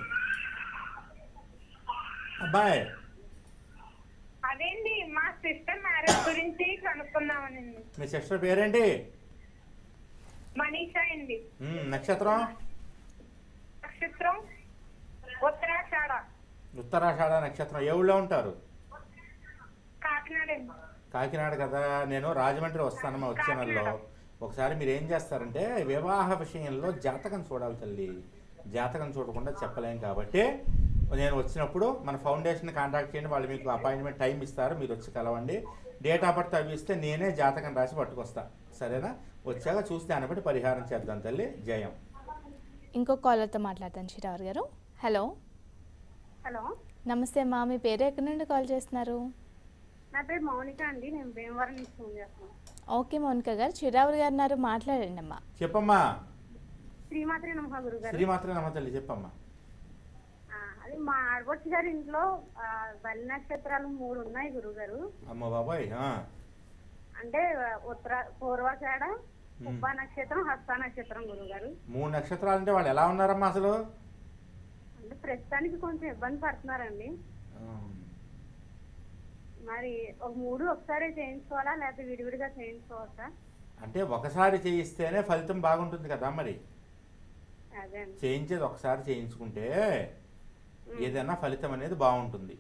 Speaker 2: అబ్బాయి
Speaker 6: అదేంటి మా సిస్టర్ మ్యారేజ్ గురించి కనుక్కుందామని
Speaker 2: మీ సిస్టర్ పేరేంటి
Speaker 6: మనీషా అండి
Speaker 2: ఉమ్, నక్షత్రం
Speaker 6: నక్షత్రం ఉత్తరాషాఢ
Speaker 2: ఉత్తరాషాఢ నక్షత్రం ఏ ఊళ్ళో ఉంటారు
Speaker 6: కాకినాడ అండి
Speaker 2: కాకినాడ కదా నేను రాజమండ్రి వస్తానమ్మా వచ్చే నెలలో ఒకసారి మీరు ఏం చేస్తారంటే వివాహ విషయంలో జాతకం చూడాలి తల్లి జాతకం చూడకుండా చెప్పలేం కాబట్టి నేను వచ్చినప్పుడు మన ఫౌండేషన్ కాంటాక్ట్ చేయండి వాళ్ళు మీకు అపాయింట్మెంట్ టైం ఇస్తారు మీరు వచ్చి కలవండి డేట్ ఆఫ్ బర్త్ అవి ఇస్తే నేనే జాతకం రాసి పట్టుకొస్తా సరేనా వచ్చాక చూసి దాన్ని బట్టి పరిహారం చేద్దాం తల్లి జయం
Speaker 1: ఇంకో కాలర్తో మాట్లాడతాను చిరావురు గారు హలో
Speaker 6: హలో
Speaker 1: నమస్తే అమ్మా మీ పేరు ఎక్కడి నుండి కాల్ చేస్తున్నారు
Speaker 6: నా పేరు మౌనిక అండి నేను భీమవరం నుంచి ఫోన్ చేస్తున్నాను
Speaker 1: ఓకే మౌనిక గారు చిరావురు గారు ఉన్నారు మాట్లాడండి అమ్మా
Speaker 2: చెప్పమ్మా
Speaker 6: శ్రీమాత్రి నమహ గురువు గారు
Speaker 2: శ్రీమాత్రే నమ్మ తల్లి చెప్పమ్మా
Speaker 6: అది మా ఆడపడుచు గారి ఇంట్లో ఆ, బలి నక్షత్రాలు మూడు ఉన్నాయి గురువు గారు
Speaker 2: అమ్మ బాబాయ్ ఆ.
Speaker 6: అంటే ఆ, ఉత్తర పూర్వాషాఢ ఉబ్బ నక్షత్రం హస్త నక్షత్రం గురువు గారు
Speaker 2: మూడు నక్షత్రాలు అంటే వాళ్ళు ఎలా ఉన్నారమ్మా అసలు
Speaker 6: అంటే ప్రస్తుతానికి కొంచెం ఇబ్బంది పడుతున్నారండి
Speaker 2: ఉమ్.
Speaker 6: మరి ఒక మూడు ఒకసారి చేయించుకోవాలా లేకపోతే విడివిడిగా చేయించుకోవచ్చా
Speaker 2: అంటే ఒకసారి చేయిస్తేనే ఫలితం బాగుంటుంది కదా మరి
Speaker 6: అదే అండి
Speaker 2: చేయించేది ఒకసారి చేయించుకుంటే ఏదైనా ఫలితం అనేది బాగుంటుంది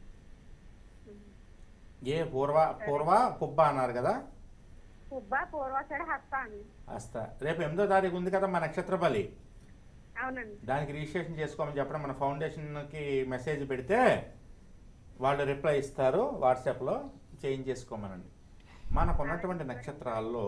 Speaker 2: ఏ పూర్వ పూర్వ పుబ్బ అన్నారు కదా
Speaker 6: పుబ్బ పూర్వాషాఢ హస్త అండి
Speaker 2: వస్తా రేపు ఎనిమిదో తారీఖు ఉంది కదా మా నక్షత్ర బలి
Speaker 6: అవునండి
Speaker 2: దానికి రిజిస్ట్రేషన్ చేసుకోమని చెప్పడం మన ఫౌండేషన్కి మెసేజ్ పెడితే వాళ్ళు రిప్లై ఇస్తారు వాట్సాప్లో చేంజ్ చేసుకోమనండి మనకు ఉన్నటువంటి నక్షత్రాల్లో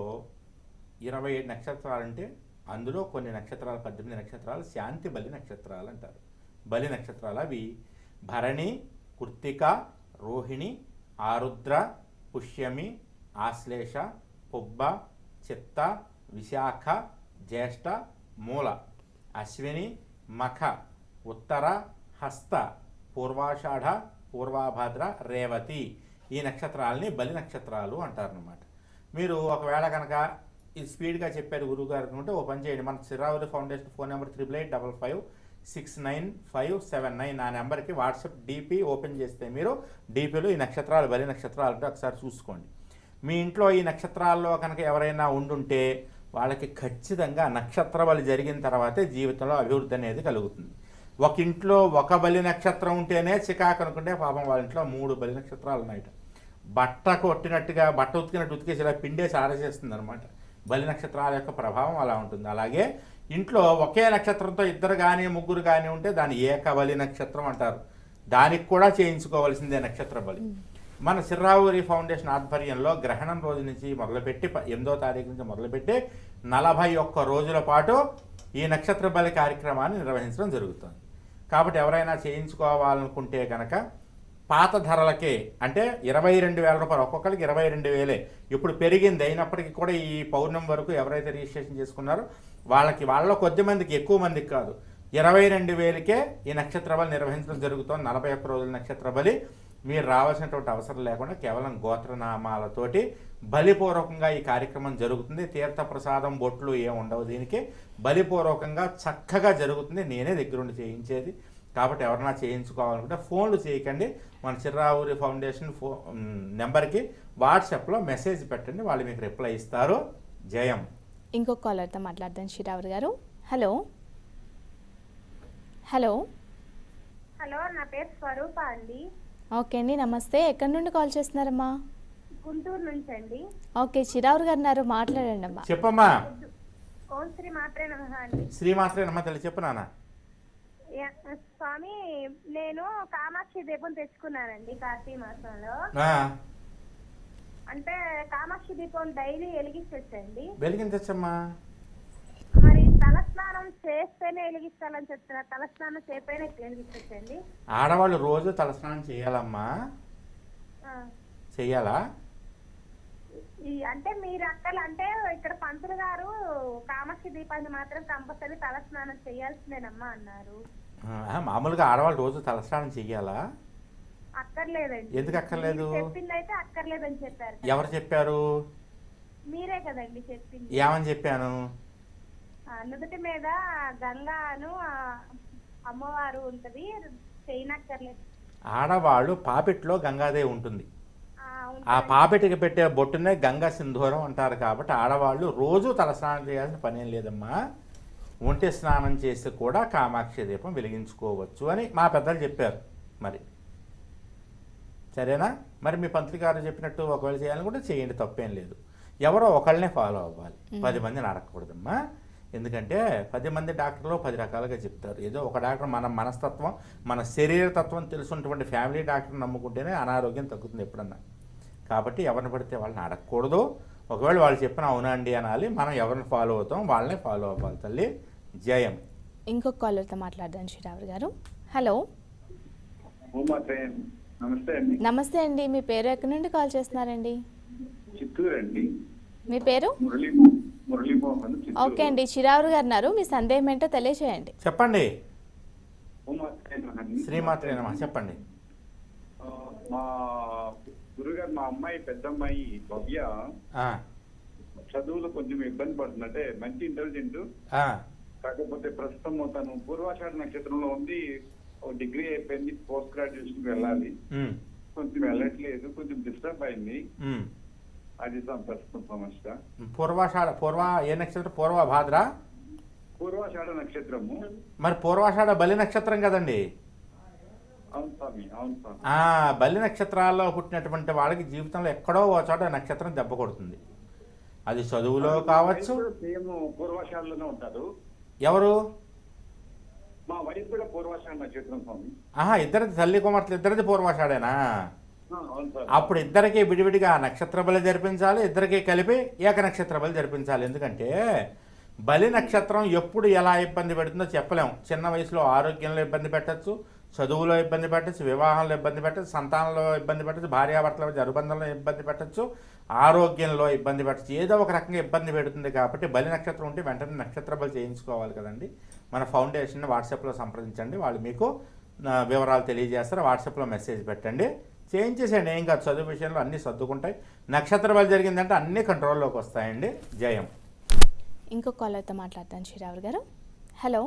Speaker 2: ఇరవై ఏడు నక్షత్రాలు అంటే అందులో కొన్ని నక్షత్రాలు పద్దెనిమిది నక్షత్రాలు శాంతి బలి నక్షత్రాలు అంటారు బలి నక్షత్రాలు అవి భరణి కృత్తిక రోహిణి ఆరుద్ర పుష్యమి ఆశ్లేష పుబ్బ చిత్త విశాఖ జ్యేష్ఠ మూల అశ్విని మఖ ఉత్తర హస్త పూర్వాషాఢ పూర్వాభాద్ర రేవతి ఈ నక్షత్రాలని బలి నక్షత్రాలు అంటారనమాట మీరు ఒకవేళ కనుక ఇది స్పీడ్గా చెప్పారు గురువు గారు అనుకుంటే ఓ పని చేయండి మన Chiravuri foundation phone number triple eight double five six nine five seven nine ఆ నెంబర్కి వాట్సాప్ డీపీ ఓపెన్ చేస్తే మీరు డీపీలో ఈ నక్షత్రాలు బలి నక్షత్రాలు అంటే ఒకసారి చూసుకోండి మీ ఇంట్లో ఈ నక్షత్రాల్లో కనుక ఎవరైనా ఉండుంటే వాళ్ళకి ఖచ్చితంగా నక్షత్ర బలి జరిగిన తర్వాతే జీవితంలో అభివృద్ధి అనేది కలుగుతుంది ఒక ఇంట్లో ఒక బలి నక్షత్రం ఉంటేనే చికాకు అనుకుంటే పాపం వాళ్ళ ఇంట్లో మూడు బలి నక్షత్రాలు ఉన్నాయట బట్ట కొట్టినట్టుగా బట్ట ఉతికినట్టు ఉతికేసి ఇలా పిండేసి ఆరచేస్తుంది అనమాట బలి నక్షత్రాల యొక్క ప్రభావం అలా ఉంటుంది అలాగే ఇంట్లో ఒకే నక్షత్రంతో ఇద్దరు కానీ ముగ్గురు కానీ ఉంటే దాన్ని ఏకబలి నక్షత్రం అంటారు దానికి కూడా చేయించుకోవాల్సిందే నక్షత్ర బలి మన సిర్రావూరి ఫౌండేషన్ ఆధ్వర్యంలో గ్రహణం రోజు నుంచి మొదలుపెట్టి ప- ఎనిమిదో తారీఖు నుంచి మొదలుపెట్టి నలభై ఒక్క రోజుల పాటు ఈ నక్షత్ర బలి కార్యక్రమాన్ని నిర్వహించడం జరుగుతుంది కాబట్టి ఎవరైనా చేయించుకోవాలనుకుంటే కనుక పాత ధరలకే అంటే ఇరవై రెండు వేల రూపాయలు ఒక్కొక్కరికి ఇరవై రెండు వేలే ఇప్పుడు పెరిగింది అయినప్పటికీ కూడా ఈ పౌర్ణమి వరకు ఎవరైతే రిజిస్ట్రేషన్ చేసుకున్నారో వాళ్ళకి వాళ్ళలో కొద్ది మందికి ఎక్కువ మందికి కాదు ఇరవై రెండు వేలకే ఈ నక్షత్ర బలి నిర్వహించడం జరుగుతుంది నలభై ఒక్క రోజుల నక్షత్ర బలి మీరు రావాల్సినటువంటి అవసరం లేకుండా కేవలం గోత్రనామాలతోటి బలిపూర్వకంగా ఈ కార్యక్రమం జరుగుతుంది తీర్థ ప్రసాదం బొట్లు ఏం ఉండవు దీనికి బలిపూర్వకంగా చక్కగా జరుగుతుంది నేనే దగ్గరుండి చేయించేది కాబట్టి ఎవరైనా చేయించుకోవాలనుకుంటే ఫోన్లు చేయకండి మన చిర్రావూరి ఫౌండేషన్ ఫో మ్, నెంబర్కి వాట్సాప్లో మెసేజ్ పెట్టండి వాళ్ళు మీకు రిప్లై ఇస్తారు జయం
Speaker 1: ఇంకో కాలర్తో మాట్లాడదాం శ్రీరావు గారు హలో హలో
Speaker 6: హలో నా పేరు స్వరూప అండి
Speaker 1: ఓకే అండి నమస్తే ఎక్కడి నుండి కాల్ చేస్తున్నారమ్మా
Speaker 6: గుంటూరు నుంచి అండి
Speaker 1: ఓకే చిరావురు గారు ఉన్నారు మాట్లాడండి అమ్మా
Speaker 2: చెప్పమ్మా
Speaker 6: ఓం శ్రీ మాత్రే నమః అండి
Speaker 2: శ్రీమాత్రే నమ్మ తల్లి చెప్పు నాన్న
Speaker 6: యా- స్వామి నేను కామాక్షి దీపం తెచ్చుకున్నానండి కార్తీక మాసంలో
Speaker 2: ఆ,
Speaker 6: అంటే కామాక్షి దీపం డైలీ వెలిగించొచ్చండి
Speaker 2: వెలిగించచ్చమ్మా
Speaker 6: మరి తలస్నానం చేస్తేనే వెలిగిస్తానని చెప్తున్నారు తలస్నానం చేపైనా వెలిగించొచ్చండి
Speaker 2: ఆడవాళ్ళు రోజు తలస్నానం చేయాలమ్మా
Speaker 6: ఆ.
Speaker 2: చెయ్యాలా
Speaker 6: ఈ అంటే మీరు అక్కలు అంటే ఇక్కడ పంతులు గారు కామాక్షి దీపాన్ని మాత్రం కంపల్సరీ తలస్నానం చేయాల్సిందేనమ్మా అన్నారు
Speaker 2: ఆ, మామూలుగా ఆడవాళ్ళు రోజు తలస్నానం చెయ్యాలా
Speaker 6: అక్కర్లేదండి
Speaker 2: ఎందుకు అక్కర్లేదు?
Speaker 6: మీరు చెప్పింది అయితే అక్కర్లేదని చెప్పారు
Speaker 2: ఎవరు చెప్పారు
Speaker 6: మీరే కదండి చెప్పింది
Speaker 2: ఏమని చెప్పాను
Speaker 6: ఆ, నుదుటి మీద గంగాను ఆ, అమ్మవారు ఉంటది చేయనక్కర్లేదు
Speaker 2: ఆడవాళ్ళు పాపిట్లో గంగాదేవి ఉంటుంది
Speaker 6: ఆ,
Speaker 2: ఆ
Speaker 6: ఉంటది.
Speaker 2: పాపిటికి పెట్టే బొట్టునే గంగా సింధూరం అంటారు కాబట్టి ఆడవాళ్ళు రోజు తలస్నానం చేయాల్సిన పనేం లేదమ్మా ఒంటి స్నానం చేసి కూడా కామాక్షి దీపం వెలిగించుకోవచ్చు అని మా పెద్దలు చెప్పారు మరి సరేనా మరి మీ పంతులు గారు చెప్పినట్టు ఒకవేళ చేయాలనుకుంటే చేయండి తప్పేం లేదు ఎవరో ఒకళ్ళనే ఫాలో అవ్వాలి పది మందిని అడగకూడదమ్మా ఎందుకంటే పది మంది డాక్టర్లు పది రకాలుగా చెప్తారు ఏదో ఒక డాక్టర్ మన మనస్తత్వం మన శరీర తత్వం తెలుసున్నటువంటి ఫ్యామిలీ డాక్టర్ నమ్ముకుంటేనే అనారోగ్యం తగ్గుతుంది ఎప్పుడన్నా కాబట్టి ఎవరిని పడితే వాళ్ళని అడగకూడదు ఒకవేళ వాళ్ళు చెప్పిన అవునండి అనాలి మనం ఎవరిని ఫాలో అవుతాం వాళ్ళనే ఫాలో అవ్వాలి తల్లి జయం
Speaker 1: ఇంకొక కాలర్తో మాట్లాడదాం శ్రీరావు గారు హలో
Speaker 7: భూమాతే నమస్తే అండి
Speaker 1: నమస్తే అండి మీ పేరు ఎక్కడి నుండి కాల్ చేస్తున్నారండి
Speaker 7: చిత్తూరు అండి
Speaker 1: మీ పేరు
Speaker 7: మురళీ మురళీమోహన్ చిత్తూరు.
Speaker 1: ఓకే అండి చిరావురు గారు ఉన్నారు మీ సందేహం ఏంటో తెలియచేయండి
Speaker 2: చెప్పండి
Speaker 7: భూమాతే నమః.
Speaker 2: శ్రీమాత్రే నమ చెప్పండి
Speaker 7: ఆ, మా గురుగారు మా అమ్మాయి పెద్ద అమ్మాయి భవ్య
Speaker 2: ఆ,
Speaker 7: చదువులో కొంచెం ఇబ్బంది పడుతుంది అంటే మంచి ఇంటెలిజెంట్
Speaker 2: ఆ,
Speaker 7: కాకపోతే ప్రస్తుతం తను పూర్వాషాఢ నక్షత్రంలో ఉంది ఒక డిగ్రీ అయిపోయింది పోస్ట్ గ్రాడ్యుయేషన్ వెళ్ళాలి
Speaker 2: ఉమ్,
Speaker 7: కొంచెం వెళ్ళట్లేదు కొంచెం డిస్టర్బ్ అయింది
Speaker 2: ఉమ్.
Speaker 7: అది సం- ప్రస్తుతం సమస్య
Speaker 2: పూర్వాషాఢ పూర్వ ఏ నక్షత్రం పూర్వ భాద్ర
Speaker 7: పూర్వాషాఢ నక్షత్రము
Speaker 2: మరి పూర్వాషాఢ బలి నక్షత్రం కదండి
Speaker 7: అవును స్వామి అవును స్వామి
Speaker 2: ఆ బలి నక్షత్రాల్లో పుట్టినటువంటి వాళ్ళకి జీవితంలో ఎక్కడో ఓ చోట నక్షత్రం దెబ్బ కొడుతుంది అది చదువులో కావచ్చు
Speaker 7: సేమ్ పూర్వాషాఢలోనే ఉంటారు
Speaker 2: ఎవరు
Speaker 7: మా వైఫ్ కూడా పూర్వాషాఢ నక్షత్రం స్వామి
Speaker 2: ఆహా ఇద్దరిది తల్లి కుమార్తెలు ఇద్దరిది పూర్వాషాఢేనా
Speaker 7: ఆ, అవును సార్
Speaker 2: అప్పుడు ఇద్దరికి విడివిడిగా నక్షత్ర బలి జరిపించాలి ఇద్దరికి కలిపి ఏక నక్షత్ర బలి జరిపించాలి ఎందుకంటే బలి నక్షత్రం ఎప్పుడు ఎలా ఇబ్బంది పెడుతుందో చెప్పలేము చిన్న వయసులో ఆరోగ్యంలో ఇబ్బంది పెట్టచ్చు చదువులో ఇబ్బంది పెట్టచ్చు వివాహంలో ఇబ్బంది పెట్టచ్చు సంతానంలో ఇబ్బంది పెట్టచ్చు భార్యాభర్తల మధ్య అనుబంధంలో ఇబ్బంది పెట్టచ్చు ఆరోగ్యంలో ఇబ్బంది పెట్టచ్చు ఏదో ఒక రకంగా ఇబ్బంది పెడుతుంది కాబట్టి బలి నక్షత్రం ఉంటే వెంటనే నక్షత్ర బలి చేయించుకోవాలి కదండి మన ఫౌండేషన్ వాట్సాప్లో సంప్రదించండి వాళ్ళు మీకు ఆ, వివరాలు తెలియజేస్తారు వాట్సాప్లో మెసేజ్ పెట్టండి చేయించేసేయండి ఏం కాదు చదువు విషయంలో అన్నీ సర్దుకుంటాయి నక్షత్ర బలి జరిగిందంటే అన్నీ కంట్రోల్లోకి వస్తాయండి జయం
Speaker 1: ఇంకో కాలర్తో మాట్లాడతాను శ్రీరావు గారు హలో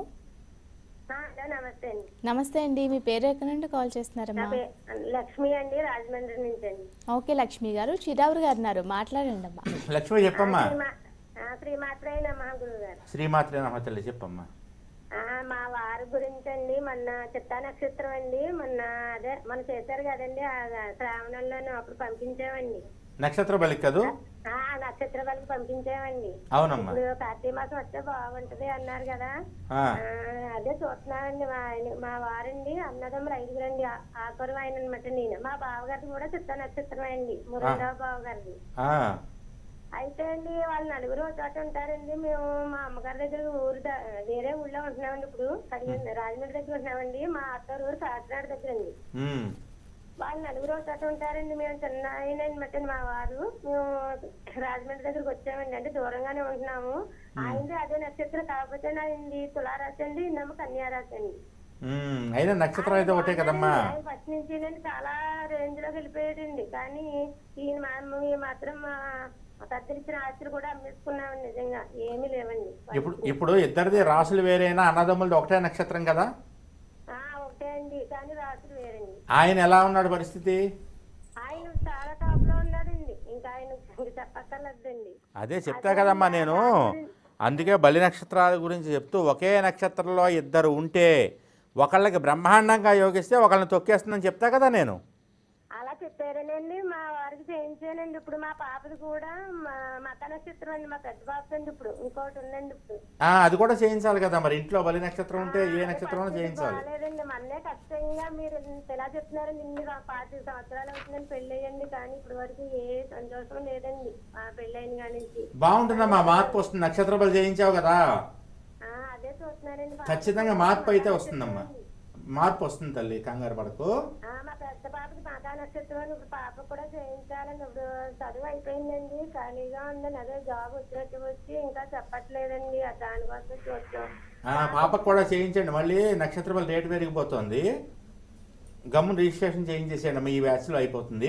Speaker 6: ఆ, హలో నమస్తే అండి
Speaker 1: నమస్తే అండి మీ పేరు ఎక్కడి నుండి కాల్
Speaker 6: నా
Speaker 1: చేస్తున్నారమ్మా
Speaker 6: పే లక్ష్మి అండి రాజమండ్రి నుంచి అండి
Speaker 1: ఓకే లక్ష్మి గారు చిరావురు గారు ఉన్నారు మాట్లాడండి అమ్మా
Speaker 2: లక్ష్మి చెప్పమ్మా
Speaker 6: శ్రీమా- ఆ, శ్రీమాత్రేయ నమ గురువు గారు
Speaker 2: శ్రీమాత్రే నమ తల్లి చెప్పమ్మా
Speaker 6: ఆ, మా వారి గురించి అండి మొన్న చిత్తా నక్షత్రం అండి మొన్న అదే మొన్న చేశారు కదండి ఆ శ్రావణంలోనే అప్పుడు పంపించామండి
Speaker 2: నక్షత్ర బలి కదూ
Speaker 6: ఆ నక్షత్ర వాళ్ళకి పంపించామండి
Speaker 2: అవునమ్మా
Speaker 6: ఇప్పుడు కార్తీక మాసం వస్తే బాగుంటది అన్నారు కదా
Speaker 2: ఆ,
Speaker 6: ఆ, అదే చూస్తున్నానండి మా ఆయన మా వారండి అన్నదమ్ములు ఐదుగురండి ఆ- ఆఖరు ఆయన అనమాట నేను మా బావగారిది కూడా చిత్త నక్షత్రం అండి మురళీరావు బావగారిది
Speaker 2: ఆ,
Speaker 6: అయితే అండి వాళ్ళు నలుగురు ఒక చోట ఉంటారండి మేము మా అమ్మగారి దగ్గర ఊరు ద- వేరే ఊళ్ళో ఉంటున్నామండి ఇప్పుడు కడిగండి రాజమండ్రి దగ్గర ఉంటున్నామండి మా అత్తారు ఊరు కాకినాడ దగ్గర అండి
Speaker 2: ఉమ్,
Speaker 6: వాళ్ళు నలుగురు ఒక చోట ఉంటారండి మేము చిన్న ఆయన అనమాట మా వారు మేము రాజమండ్రి దగ్గరకు వచ్చామండి అంటే దూరంగానే ఉంటున్నాము ఆయనది అదే నక్షత్రం కాకపోతే నాది తులారాశి అండి నమ్మ కన్యారాశి అండి
Speaker 2: ఉమ్, అయినా నక్షత్రం అయితే ఒకటే కదమ్మా
Speaker 6: ఆయన ఫస్ట్ నుంచి నేను చాలా రేంజ్ లోకి వెళ్ళిపోయాడండి కానీ ఈయన మా- ఈ మాత్రం మా కత్తిరించిన ఆస్తులు కూడా అమ్మేసుకున్నామండి నిజంగా ఏమీ లేవండి
Speaker 2: ఇప్పుడు ఇప్పుడు ఇద్దరిది రాసులు వేరైనా అన్నదమ్ములది ఒకటే నక్షత్రం కదా
Speaker 6: ఆ, ఒకటే అండి కానీ రాత్రి వేరండి
Speaker 2: ఆయన ఎలా ఉన్నాడు పరిస్థితి
Speaker 6: ఆయన చాలా టాప్ లో ఉన్నాడండి ఇంకా ఆయన ఇంక చెప్పక్కర్లేదండి
Speaker 2: అదే చెప్తా కదమ్మా నేను అందుకే బలి నక్షత్రాల గురించి చెప్తూ ఒకే నక్షత్రంలో ఇద్దరు ఉంటే ఒకళ్ళకి బ్రహ్మాండంగా యోగిస్తే ఒకళ్ళని తొక్కేస్తుందని చెప్తా కదా నేను
Speaker 6: అలా చెప్పారనండి మా వారికి చేయించానండి ఇప్పుడు మా పాపది కూడా మా మత నక్షత్రం అండి మా పెద్ద పాప అండి ఇప్పుడు ఇంకోటి ఉందండి ఇప్పుడు
Speaker 2: ఆ, అది కూడా చేయించాలి కదా మరి ఇంట్లో బలి నక్షత్రం ఉంటే ఏ నక్షత్రం చేయించాలి
Speaker 6: బాగాలేదండి మొన్నే ఖచ్చితంగా మీరు ఇంత ఎలా చెప్తున్నారండి ఇన్ని రా- పాతిక సంవత్సరాలు అవుతుందని పెళ్లి అయ్యండి కానీ ఇప్పటి వరకు ఏ సంతోషం లేదండి ఆ పెళ్లి అయిన కాడి నుంచి
Speaker 2: బాగుంటుందమ్మా మార్పు వస్తుంది నక్షత్ర బలి చేయించావు కదా
Speaker 6: ఆ, అదే చూస్తున్నారండి
Speaker 2: ఖచ్చితంగా మార్పు అయితే వస్తుందమ్మా మార్పు వస్తుంది తల్లి కంగారు పడకు
Speaker 6: ఆ, మా పెద్ద పాపకి మాతా నక్షత్రం అని ఇప్పుడు పాప కూడా చేయించాలని ఇప్పుడు చదువు అయిపోయిందండి ఖాళీగా ఉందని అదే జాబ్ వచ్చినట్టు వచ్చి ఇంకా చెప్పట్లేదండి ఆ దానికోసం చూస్తాం
Speaker 2: ఆ, పాపకు కూడా చేయించండి మళ్ళీ నక్షత్ర బలి రేటు పెరిగిపోతుంది గమ్ము రిజిస్ట్రేషన్ చేయించేసేయండి అమ్మా ఈ బ్యాచ్లో అయిపోతుంది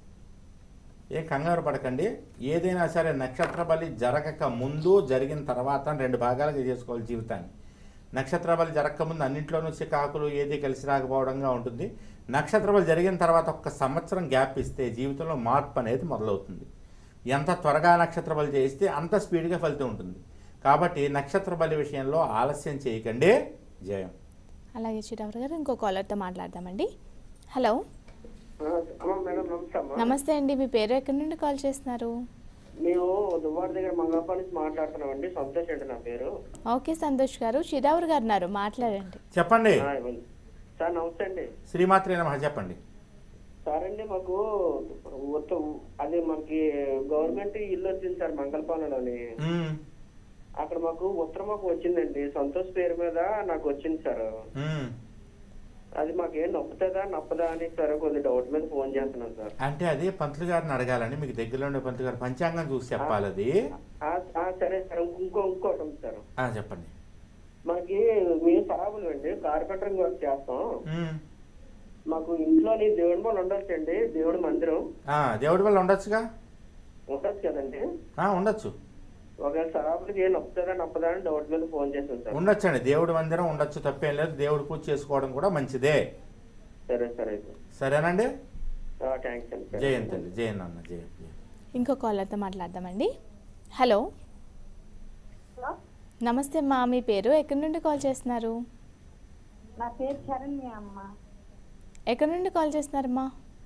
Speaker 2: ఏ కంగారు పడకండి ఏదైనా సరే నక్షత్ర బలి జరగక ముందు జరిగిన తర్వాత అని రెండు భాగాలుగా చేసుకోవాలి జీవితాన్ని నక్షత్ర బలి జరగక ముందు అన్నింట్లోనూ చికాకులు ఏది కలిసి రాకపోవడంగా ఉంటుంది నక్షత్ర బలి జరిగిన తర్వాత ఒక్క సంవత్సరం గ్యాప్ ఇస్తే జీవితంలో మార్పు అనేది మొదలవుతుంది ఎంత త్వరగా నక్షత్ర బలి చేయిస్తే అంత స్పీడ్గా ఫలితం ఉంటుంది కాబట్టి నక్షత్ర బలి విషయంలో ఆలస్యం చేయకండి జయం
Speaker 1: అలాగే చిరావురు గారు ఇంకో కాలర్తో మాట్లాడదామండి హలో
Speaker 8: అమ్మ మేడం నమస్తే అమ్మ
Speaker 1: నమస్తే అండి మీ పేరు ఎక్కడి నుండి కాల్ చేస్తున్నారు
Speaker 8: మేము దువ్వాడ దగ్గర మంగళపా నుంచి మాట్లాడుతున్నామండి సంతోష్ అండి నా పేరు
Speaker 1: ఓకే సంతోష్ గారు చిరావురు గారు ఉన్నారు మాట్లాడండి
Speaker 2: చెప్పండి
Speaker 8: ఆ, ఇవ్వండి. సార్ నమస్తే అండి
Speaker 2: శ్రీమాత్రి నమః చెప్పండి
Speaker 8: సార్ అండి మాకు ఉత్త- అది మనకి గవర్నమెంట్ ఇల్లు వచ్చింది సార్ మంగళపాలెంలోని
Speaker 2: మ్మ్.
Speaker 8: అక్కడ మాకు ఉత్తరమాకు వచ్చిందండి సంతోష్ పేరు మీద నాకు వచ్చింది సార్
Speaker 2: మ్మ్.
Speaker 8: అది మాకేం నొప్పుతుందా నప్పదా అని సార్ కొద్ది డౌట్ మీద ఫోన్ చేస్తున్నాను సార్
Speaker 2: అంటే అది పంతులు గారిని అడగాలని మీకు దగ్గరలో ఉండే పంతులు గారు పంచాంగం చూసి చెప్పాలి అది
Speaker 8: ఆ, ఆ, సరే సార్ ఇంకో ఇంకోటి ఉంది సార్
Speaker 2: ఆ, చెప్పండి
Speaker 8: మనకి మేము సరాబులు అండి కార్పెంటరింగ్ వర్క్ చేస్తాం
Speaker 2: మ్మ్.
Speaker 8: మాకు ఇంట్లోని దేవుడి వాళ్ళు ఉండొచ్చండి దేవుడి మందిరం
Speaker 2: ఆ, దేవుడి వల్ల ఉండొచ్చుగా
Speaker 8: ఉండొచ్చు కదండి
Speaker 2: ఆ, ఉండొచ్చు
Speaker 8: ఒకవేళ సరాబులకి ఏం నొప్పుతుందా నప్పదా అని డౌట్ మీద ఫోన్ చేశాను సార్
Speaker 2: ఉండొచ్చండి దేవుడి మందిరం ఉండొచ్చు తప్పేం లేదు దేవుడి పూజ చేసుకోవడం కూడా మంచిదే
Speaker 8: సరే సరే అయితే
Speaker 2: సరేనండి
Speaker 8: థ్యాంక్స్ అండి
Speaker 2: జయంత్ అండి జయన్ అన్న జయంత్
Speaker 1: ఇంకో కాలర్తో మాట్లాడదామండి హలో
Speaker 6: హలో
Speaker 1: నమస్తే అమ్మా మీ పేరు ఎక్కడి నుండి కాల్ చేస్తున్నారు
Speaker 3: నా పేరు శరణ్య అమ్మ
Speaker 1: ఎక్కడి నుండి కాల్ చేస్తున్నారమ్మా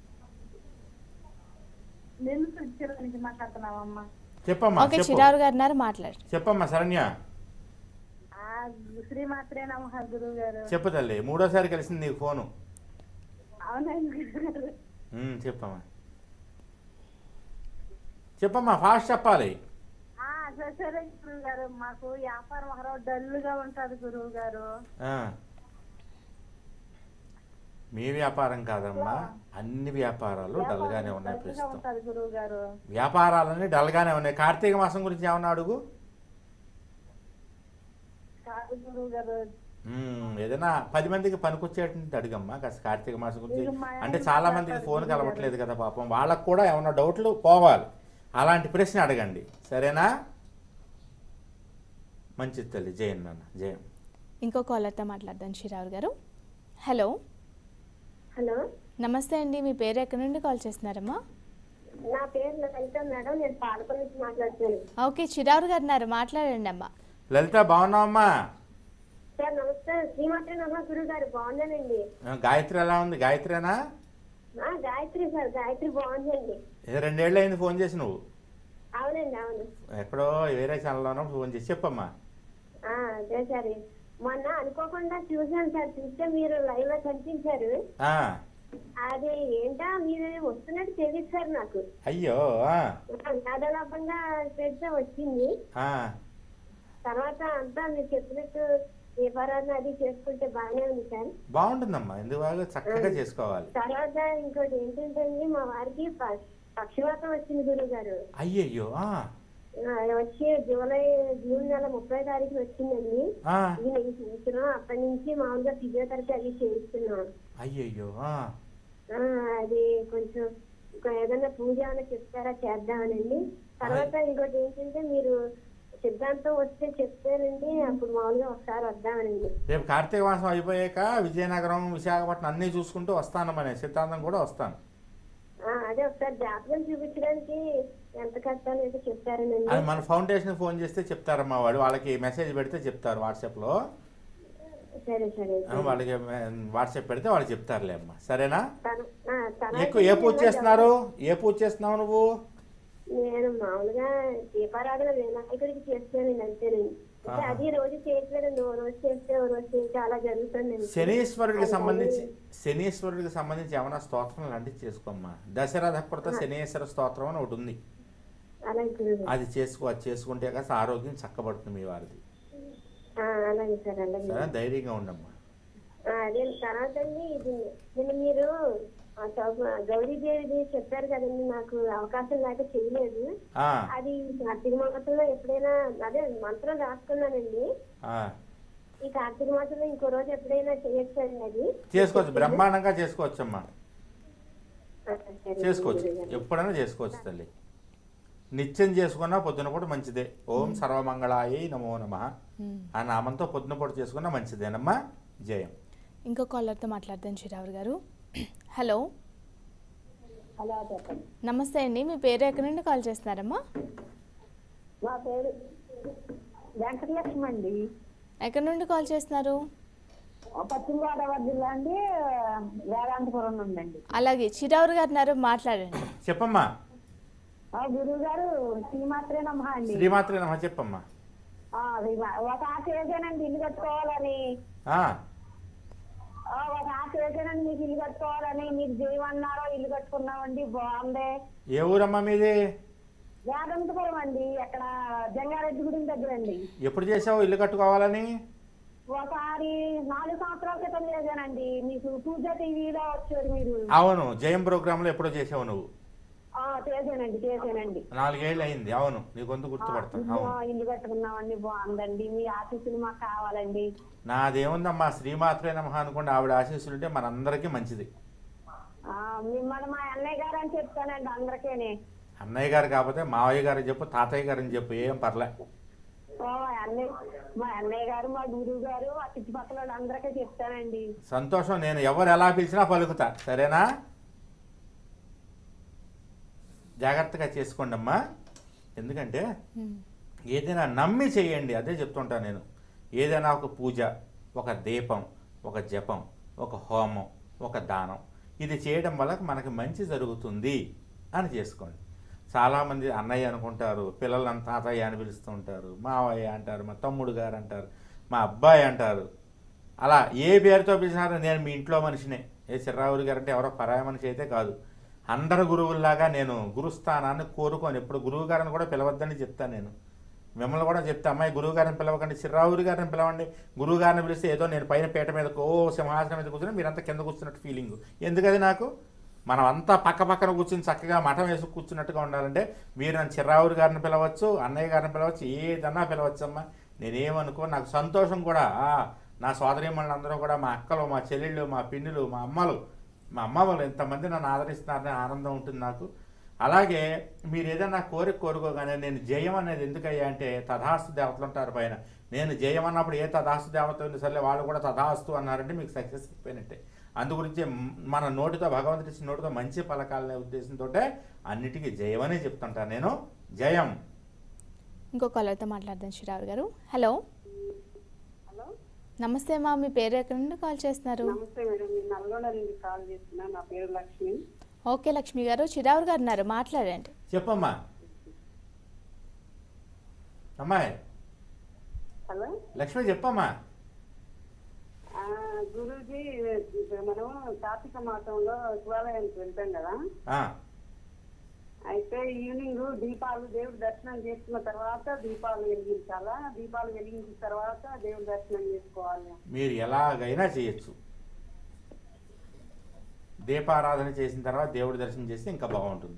Speaker 3: నెల్లూరు జిల్లా నుంచి మాట్లాడుతున్నామమ్మా
Speaker 2: చెప్పమ్మా
Speaker 1: ఓకే
Speaker 2: చెప్పు
Speaker 1: చిరారు గారు ఉన్నారు మాట్లాడు
Speaker 2: చెప్పమ్మా శరణ్య
Speaker 3: శ్రీమాత్రే నమ గురువు గారు
Speaker 2: చెప్పు తల్లి మూడోసారి కలిసింది నీకు ఫోను
Speaker 3: అవునండి గురువు
Speaker 2: ఉమ్, చెప్పమ్మా చెప్పమ్మా ఫాస్ట్ చెప్పాలి
Speaker 3: సరే సరే గురువు గారు మాకు వ్యాపారం ఒక డల్గా ఉంటది గురువు గారు
Speaker 2: ఆ. మీ వ్యాపారం కాదమ్మా అన్ని వ్యాపారాలు డల్గానే ఉన్నాయి
Speaker 3: డల్గా
Speaker 2: ప్రస్తుతం
Speaker 3: ఉంటది గురువు గారు
Speaker 2: వ్యాపారాలన్నీ డల్గానే ఉన్నాయి కార్తీక మాసం గురించి ఏమన్నా అడుగు
Speaker 3: కాదు గురువు గారు
Speaker 2: ఉమ్, ఏదైనా పది మందికి పనికొచ్చేటువంటి అడుగమ్మా కాస్త కార్తీక మాసం గురించి
Speaker 3: మీరు మా
Speaker 2: అంటే
Speaker 3: ఆయన
Speaker 2: చాలా మందికి
Speaker 3: మాట్లాడతారు
Speaker 2: ఫోన్
Speaker 3: గురువు
Speaker 2: కలవట్లేదు కదా పాపం వాళ్ళకు కూడా ఏమన్నా డౌట్లు పోవాలి అలాంటి ప్రశ్న అడగండి సరేనా మంచిది తల్లి జయం నాన్న జయం
Speaker 1: ఇంకో కాలర్తో మాట్లాడదాం చిరారు గారు హలో
Speaker 6: హలో
Speaker 1: నమస్తే అండి మీ పేరు ఎక్కడి నుండి కాల్ చేస్తున్నారమ్మా
Speaker 6: నా పేరు లలిత మేడం నేను పాలకొల నుంచి మాట్లాడుతున్నాను
Speaker 1: ఓకే చిరారు గారు ఉన్నారు మాట్లాడండి అమ్మా
Speaker 2: లలిత బాగున్నావమ్మా
Speaker 6: సార్ నమస్తే శ్రీమాత్రి నమ గురువు గారు బాగున్నానండి
Speaker 2: ఆ, గాయత్రి ఎలా ఉంది గాయత్రేనా
Speaker 6: ఆ, గాయత్రి సార్ గాయత్రి బాగుందండి
Speaker 2: ఏ రెండేళ్ళు అయింది ఫోన్ చేసి నువ్వు
Speaker 6: అవునండి అవును
Speaker 2: ఎక్కడో వేరే ఛానల్లో ఉన్నప్పుడు ఫోన్ చేసి చెప్పమ్మా
Speaker 6: ఆ, అదే సార్ మొన్న అనుకోకుండా చూసాను సార్ చూస్తే మీరు లైవ్ లో కనిపించారు
Speaker 2: ఆ,
Speaker 6: అది ఏంటా మీరు వస్తున్నట్టు తెలియదు సార్ నాకు
Speaker 2: అయ్యో ఆ,
Speaker 6: నాదలాపంగా పెడితే వచ్చింది
Speaker 2: ఆ,
Speaker 6: తర్వాత అంతా మీరు చెప్పినట్టు వ్యాపారాన్ని అది చేసుకుంటే బాగానే ఉంది సార్
Speaker 2: బాగుంటుందమ్మా ఎందుకు బాగా చక్కగా చేసుకోవాలి
Speaker 6: తర్వాత ఇంకోటి ఏంటంటే అండి, మా వారికి ప- పక్షవాతం వచ్చింది గురువు గారు
Speaker 2: అయ్యయ్యో ఆ,
Speaker 6: వచ్చి జూలై జూన్ నెల ముప్పై తారీఖు వచ్చిందండి
Speaker 2: ఆ,
Speaker 6: ఇది ఈ సంవత్సరం అప్పటి నుంచి మామూలుగా ఫిజియోథెరపీ అది చేయిస్తున్నాం
Speaker 2: అయ్యయ్యో ఆ.
Speaker 6: ఆ, అది కొంచెం ఇంకా ఏదైనా పూజ అని చెప్తారా చేద్దామనండి తర్వాత ఇంకోటి ఏంటంటే మీరు సిద్ధాంతం వస్తే చెప్తానండి అప్పుడు మామూలుగా ఒకసారి వద్దామనండి
Speaker 2: రేపు కార్తీక మాసం అయిపోయాక విజయనగరం విశాఖపట్నం అన్నీ చూసుకుంటూ వస్తానమ్మా నేను సిద్ధాంతం కూడా వస్తాను
Speaker 6: ఆ, అదే ఒకసారి జాతకం చూపించడానికి ఎంత కష్టాలు అయితే చెప్తారనండి
Speaker 2: అది మన ఫౌండేషన్ ఫోన్ చేస్తే చెప్తారమ్మా వాడు వాళ్ళకి మెసేజ్ పెడితే చెప్తారు వాట్సాప్లో
Speaker 6: సరే సరే
Speaker 2: ఆ, వాళ్ళకి మే- వాట్సాప్ పెడితే వాళ్ళు చెప్తారులే అమ్మా సరేనా
Speaker 6: తన- ఆ, తర్వాత
Speaker 2: ఎక్కువ ఏ పూజ చేస్తున్నారు ఏ పూజ చేస్తున్నావు నువ్వు
Speaker 6: నేను మామూలుగా దీపారాధన వినాయకుడికి చేస్తానండి అంతేనండి అంటే
Speaker 2: ఆహా.
Speaker 6: అది రోజు చేయట్లేదండి ఓ రోజు చేస్తే ఓ రోజు చేస్తే అలా జరుగుతుందండి
Speaker 2: శనీశ్వరుడికి
Speaker 6: అది
Speaker 2: సంబంధించి శనీశ్వరుడికి సంబంధించి ఏమైనా స్తోత్రం లాంటివి చేసుకోమ్మా దశరథ కృత శనీశ్వర స్తోత్రం అని ఒకటి ఉంది
Speaker 6: అలాగే గురువు.
Speaker 2: అది చేసుకో అది చేసుకుంటే కాస్త ఆరోగ్యం చక్కబడుతుంది మీ వారిది
Speaker 6: ఆ, అలాగే సార్ అలాగే
Speaker 2: సరే ధైర్యంగా ఉండమ్మా
Speaker 6: ఆ, అదే తర్వాత అండి ఇది నిన్న మీరు ఆ చౌక- గౌరీదేవిది చెప్పారు కదండి నాకు అవకాశం లేక చేయలేదు
Speaker 2: ఆ,
Speaker 6: అది కార్తీక మాసంలో ఎప్పుడైనా అదే మంత్రం రాసుకున్నానండి
Speaker 2: ఆ.
Speaker 6: ఈ కార్తీక మాసంలో ఇంకో రోజు ఎప్పుడైనా చేయొచ్చండి అది
Speaker 2: చేసుకోవచ్చు బ్రహ్మాండంగా చేసుకోవచ్చమ్మా
Speaker 6: ఆ, సరే
Speaker 2: చేసుకోవచ్చు
Speaker 6: గురుగారు.
Speaker 2: ఎప్పుడైనా చేసుకోవచ్చు తల్లి నిత్యం చేసుకున్నా పొద్దున పూట మంచిదే ఓం సర్వమంగళాయ నమో నమ
Speaker 1: మ్మ్.
Speaker 2: ఆ నామంతో పొద్దున పూట చేసుకున్నా మంచిదేనమ్మా జయం
Speaker 1: ఇంకో కాలర్తో మాట్లాడదాం చిరావు గారు హలో
Speaker 3: అలా చెప్పండి
Speaker 1: నమస్తే అండి మీ పేరు ఎక్కడి నుండి కాల్ చేస్తున్నారమ్మా
Speaker 3: మా పేరు వెంకటలక్ష్మి అండి
Speaker 1: ఎక్కడి నుండి కాల్ చేస్తున్నారు
Speaker 3: పశ్చిమ గోదావరి జిల్లా అండి వేదాంతపురం ఉందండి
Speaker 1: అలాగే చిరావు గారు ఉన్నారు మాట్లాడండి
Speaker 2: చెప్పమ్మా
Speaker 3: గురువు గారు శ్రీమాత్రే నమ అండి
Speaker 2: శ్రీమాత్రి నమ చెప్పమ్మా
Speaker 3: ఆ, శ్రీమా- ఒక ఆశ వేసానండి ఇల్లు కట్టుకోవాలని
Speaker 2: ఆ,
Speaker 3: ఆ, ఒక ఆశ వేసానండి మీకు ఇల్లు కట్టుకోవాలని మీరు చేయమన్నారో ఇల్లు కట్టుకున్నామండి బాగుంది
Speaker 2: ఏ ఊరమ్మా మీది
Speaker 3: వేదంతపురం అండి అక్కడ జంగారెడ్డి గుడి దగ్గర అండి
Speaker 2: ఎప్పుడు చేసావు ఇల్లు కట్టుకోవాలని
Speaker 3: ఒకసారి నాలుగు సంవత్సరాల క్రితం చేశానండి మీకు పూజ టీవీలో వచ్చారు మీరు
Speaker 2: అవును జయం ప్రోగ్రాంలో ఎప్పుడో చేసావు నువ్వు
Speaker 3: ఆ, చేశానండి చేశానండి
Speaker 2: నాలుగేళ్ళు అయింది అవును నీ గొంతు గుర్తుపడతాను
Speaker 3: ఇల్లు
Speaker 2: అవును
Speaker 3: ఇల్లు కట్టుకున్నామండి బాగుందండి మీ ఆశీస్సులు మాకు కావాలండి
Speaker 2: నాదేముందమ్మా శ్రీమాత్రే నమ అనుకోండి ఆవిడ ఆశీస్సులు ఉంటే మనందరికీ మంచిది
Speaker 3: ఆ, మిమ్మల్ని మా అన్నయ్య గారు అని చెప్తానండి అందరికీనే
Speaker 2: అన్నయ్య గారు కాకపోతే మావయ్య గారు చెప్పు తాతయ్య గారు అని చెప్పు ఏం పర్లే
Speaker 3: ఓ, మా అన్నయ్య మా అన్నయ్య గారు మా గురువు గారు ఆ చుట్టుపక్కల వాళ్ళందరికీ చెప్తానండి
Speaker 2: సంతోషం నేను ఎవరు ఎలా పిలిచినా పలుకుతా సరేనా జాగ్రత్తగా చేసుకోండి అమ్మా ఎందుకంటే
Speaker 1: మ్మ్.
Speaker 2: ఏదైనా నమ్మి చేయండి అదే చెప్తుంటాను నేను ఏదైనా ఒక పూజ ఒక దీపం ఒక జపం ఒక హోమం ఒక దానం ఇది చేయడం వల్ల మనకి మంచి జరుగుతుంది అని చేసుకోండి చాలామంది అన్నయ్య అనుకుంటారు పిల్లలను తాతయ్య అని పిలుస్తూ ఉంటారు మావయ్య అంటారు మా తమ్ముడు గారు అంటారు మా అబ్బాయి అంటారు అలా ఏ పేరుతో పిలిచినారో నేను మీ ఇంట్లో మనిషినే ఏ చిర్రావురి గారు అంటే ఎవరో పరాయ మనిషి అయితే కాదు అందరు గురువుల్లాగా నేను గురుస్థానాన్ని కోరుకొని ఎప్పుడు గురువు గారిని కూడా పిలవద్దని చెప్తాను నేను మిమ్మల్ని కూడా చెప్తే అమ్మాయి గురువు గారిని పిలవకండి చిర్రావురి గారిని పిలవండి గురువు గారిని పిలిస్తే ఏదో నేను పైన పీట మీద ఓ సింహాసనం మీద కూర్చొని మీరంతా కింద కూర్చున్నట్టు ఫీలింగ్ ఎందుకది నాకు మనం అంతా పక్క పక్కన కూర్చుని చక్కగా మఠం వేసి కూర్చున్నట్టుగా ఉండాలంటే మీరు నన్ను చిర్రావురి గారిని పిలవచ్చు అన్నయ్య గారిని పిలవచ్చు ఏదన్నా పిలవచ్చు అమ్మా నేనేమనుకో నాకు సంతోషం కూడా ఆ, నా సోదరీమణులు అందరూ కూడా మా అక్కలు మా చెల్లెళ్ళు మా పిన్నులు మా అమ్మలు మా అమ్మ వాళ్ళు ఎంతమంది నన్ను ఆదరిస్తున్నారనే ఆనందం ఉంటుంది నాకు అలాగే మీరు ఏదైనా కోరిక కోరుకోగానే నేను జయం అనేది ఎందుకయ్యా అంటే తథాస్తు దేవతలు ఉంటారు పైన నేను జయం అన్నప్పుడు ఏ తథాస్తు దేవత ఉంది సరే వాళ్ళు కూడా తథాస్తు అన్నారంటే మీకు సక్సెస్ అయిపోయినట్టే అందుగురించి మ్- మన నోటితో భగవంతుడి ఇచ్చిన నోటితో మంచి పలకాలనే ఉద్దేశంతో అన్నిటికీ జయమనే చెప్తుంటాను నేను జయం
Speaker 1: ఇంకో కాలర్తో మాట్లాడదాం శ్రీరావు గారు హలో
Speaker 9: హలో
Speaker 1: నమస్తే మా మీ పేరు ఎక్కడి నుండి కాల్ చేస్తున్నారు
Speaker 9: నమస్తే మేడం నేను నల్గొండ నుండి కాల్ చేస్తున్నా నా పేరు లక్ష్మి
Speaker 1: ఓకే లక్ష్మి గారు చిరావురు గారు ఉన్నారు మాట్లాడండి
Speaker 2: చెప్పమ్మా అమ్మాయి
Speaker 9: హలో
Speaker 2: లక్ష్మి చెప్పమ్మా
Speaker 9: ఆ, గురూజీ ఇప్పుడు మనం కార్తీక మాసంలో శివాలయానికి వెళ్తాం కదా
Speaker 2: ఆ,
Speaker 9: అయితే ఈవినింగ్ దీపాలు దేవుడి దర్శనం చేసుకున్న తర్వాత దీపాలు వెలిగించాలా దీపాలు వెలిగించిన తర్వాత దేవుడి దర్శనం చేసుకోవాలి
Speaker 2: మీరు ఎలాగైనా చేయొచ్చు దీపారాధన చేసిన తర్వాత దేవుడి దర్శనం చేస్తే ఇంకా బాగుంటుంది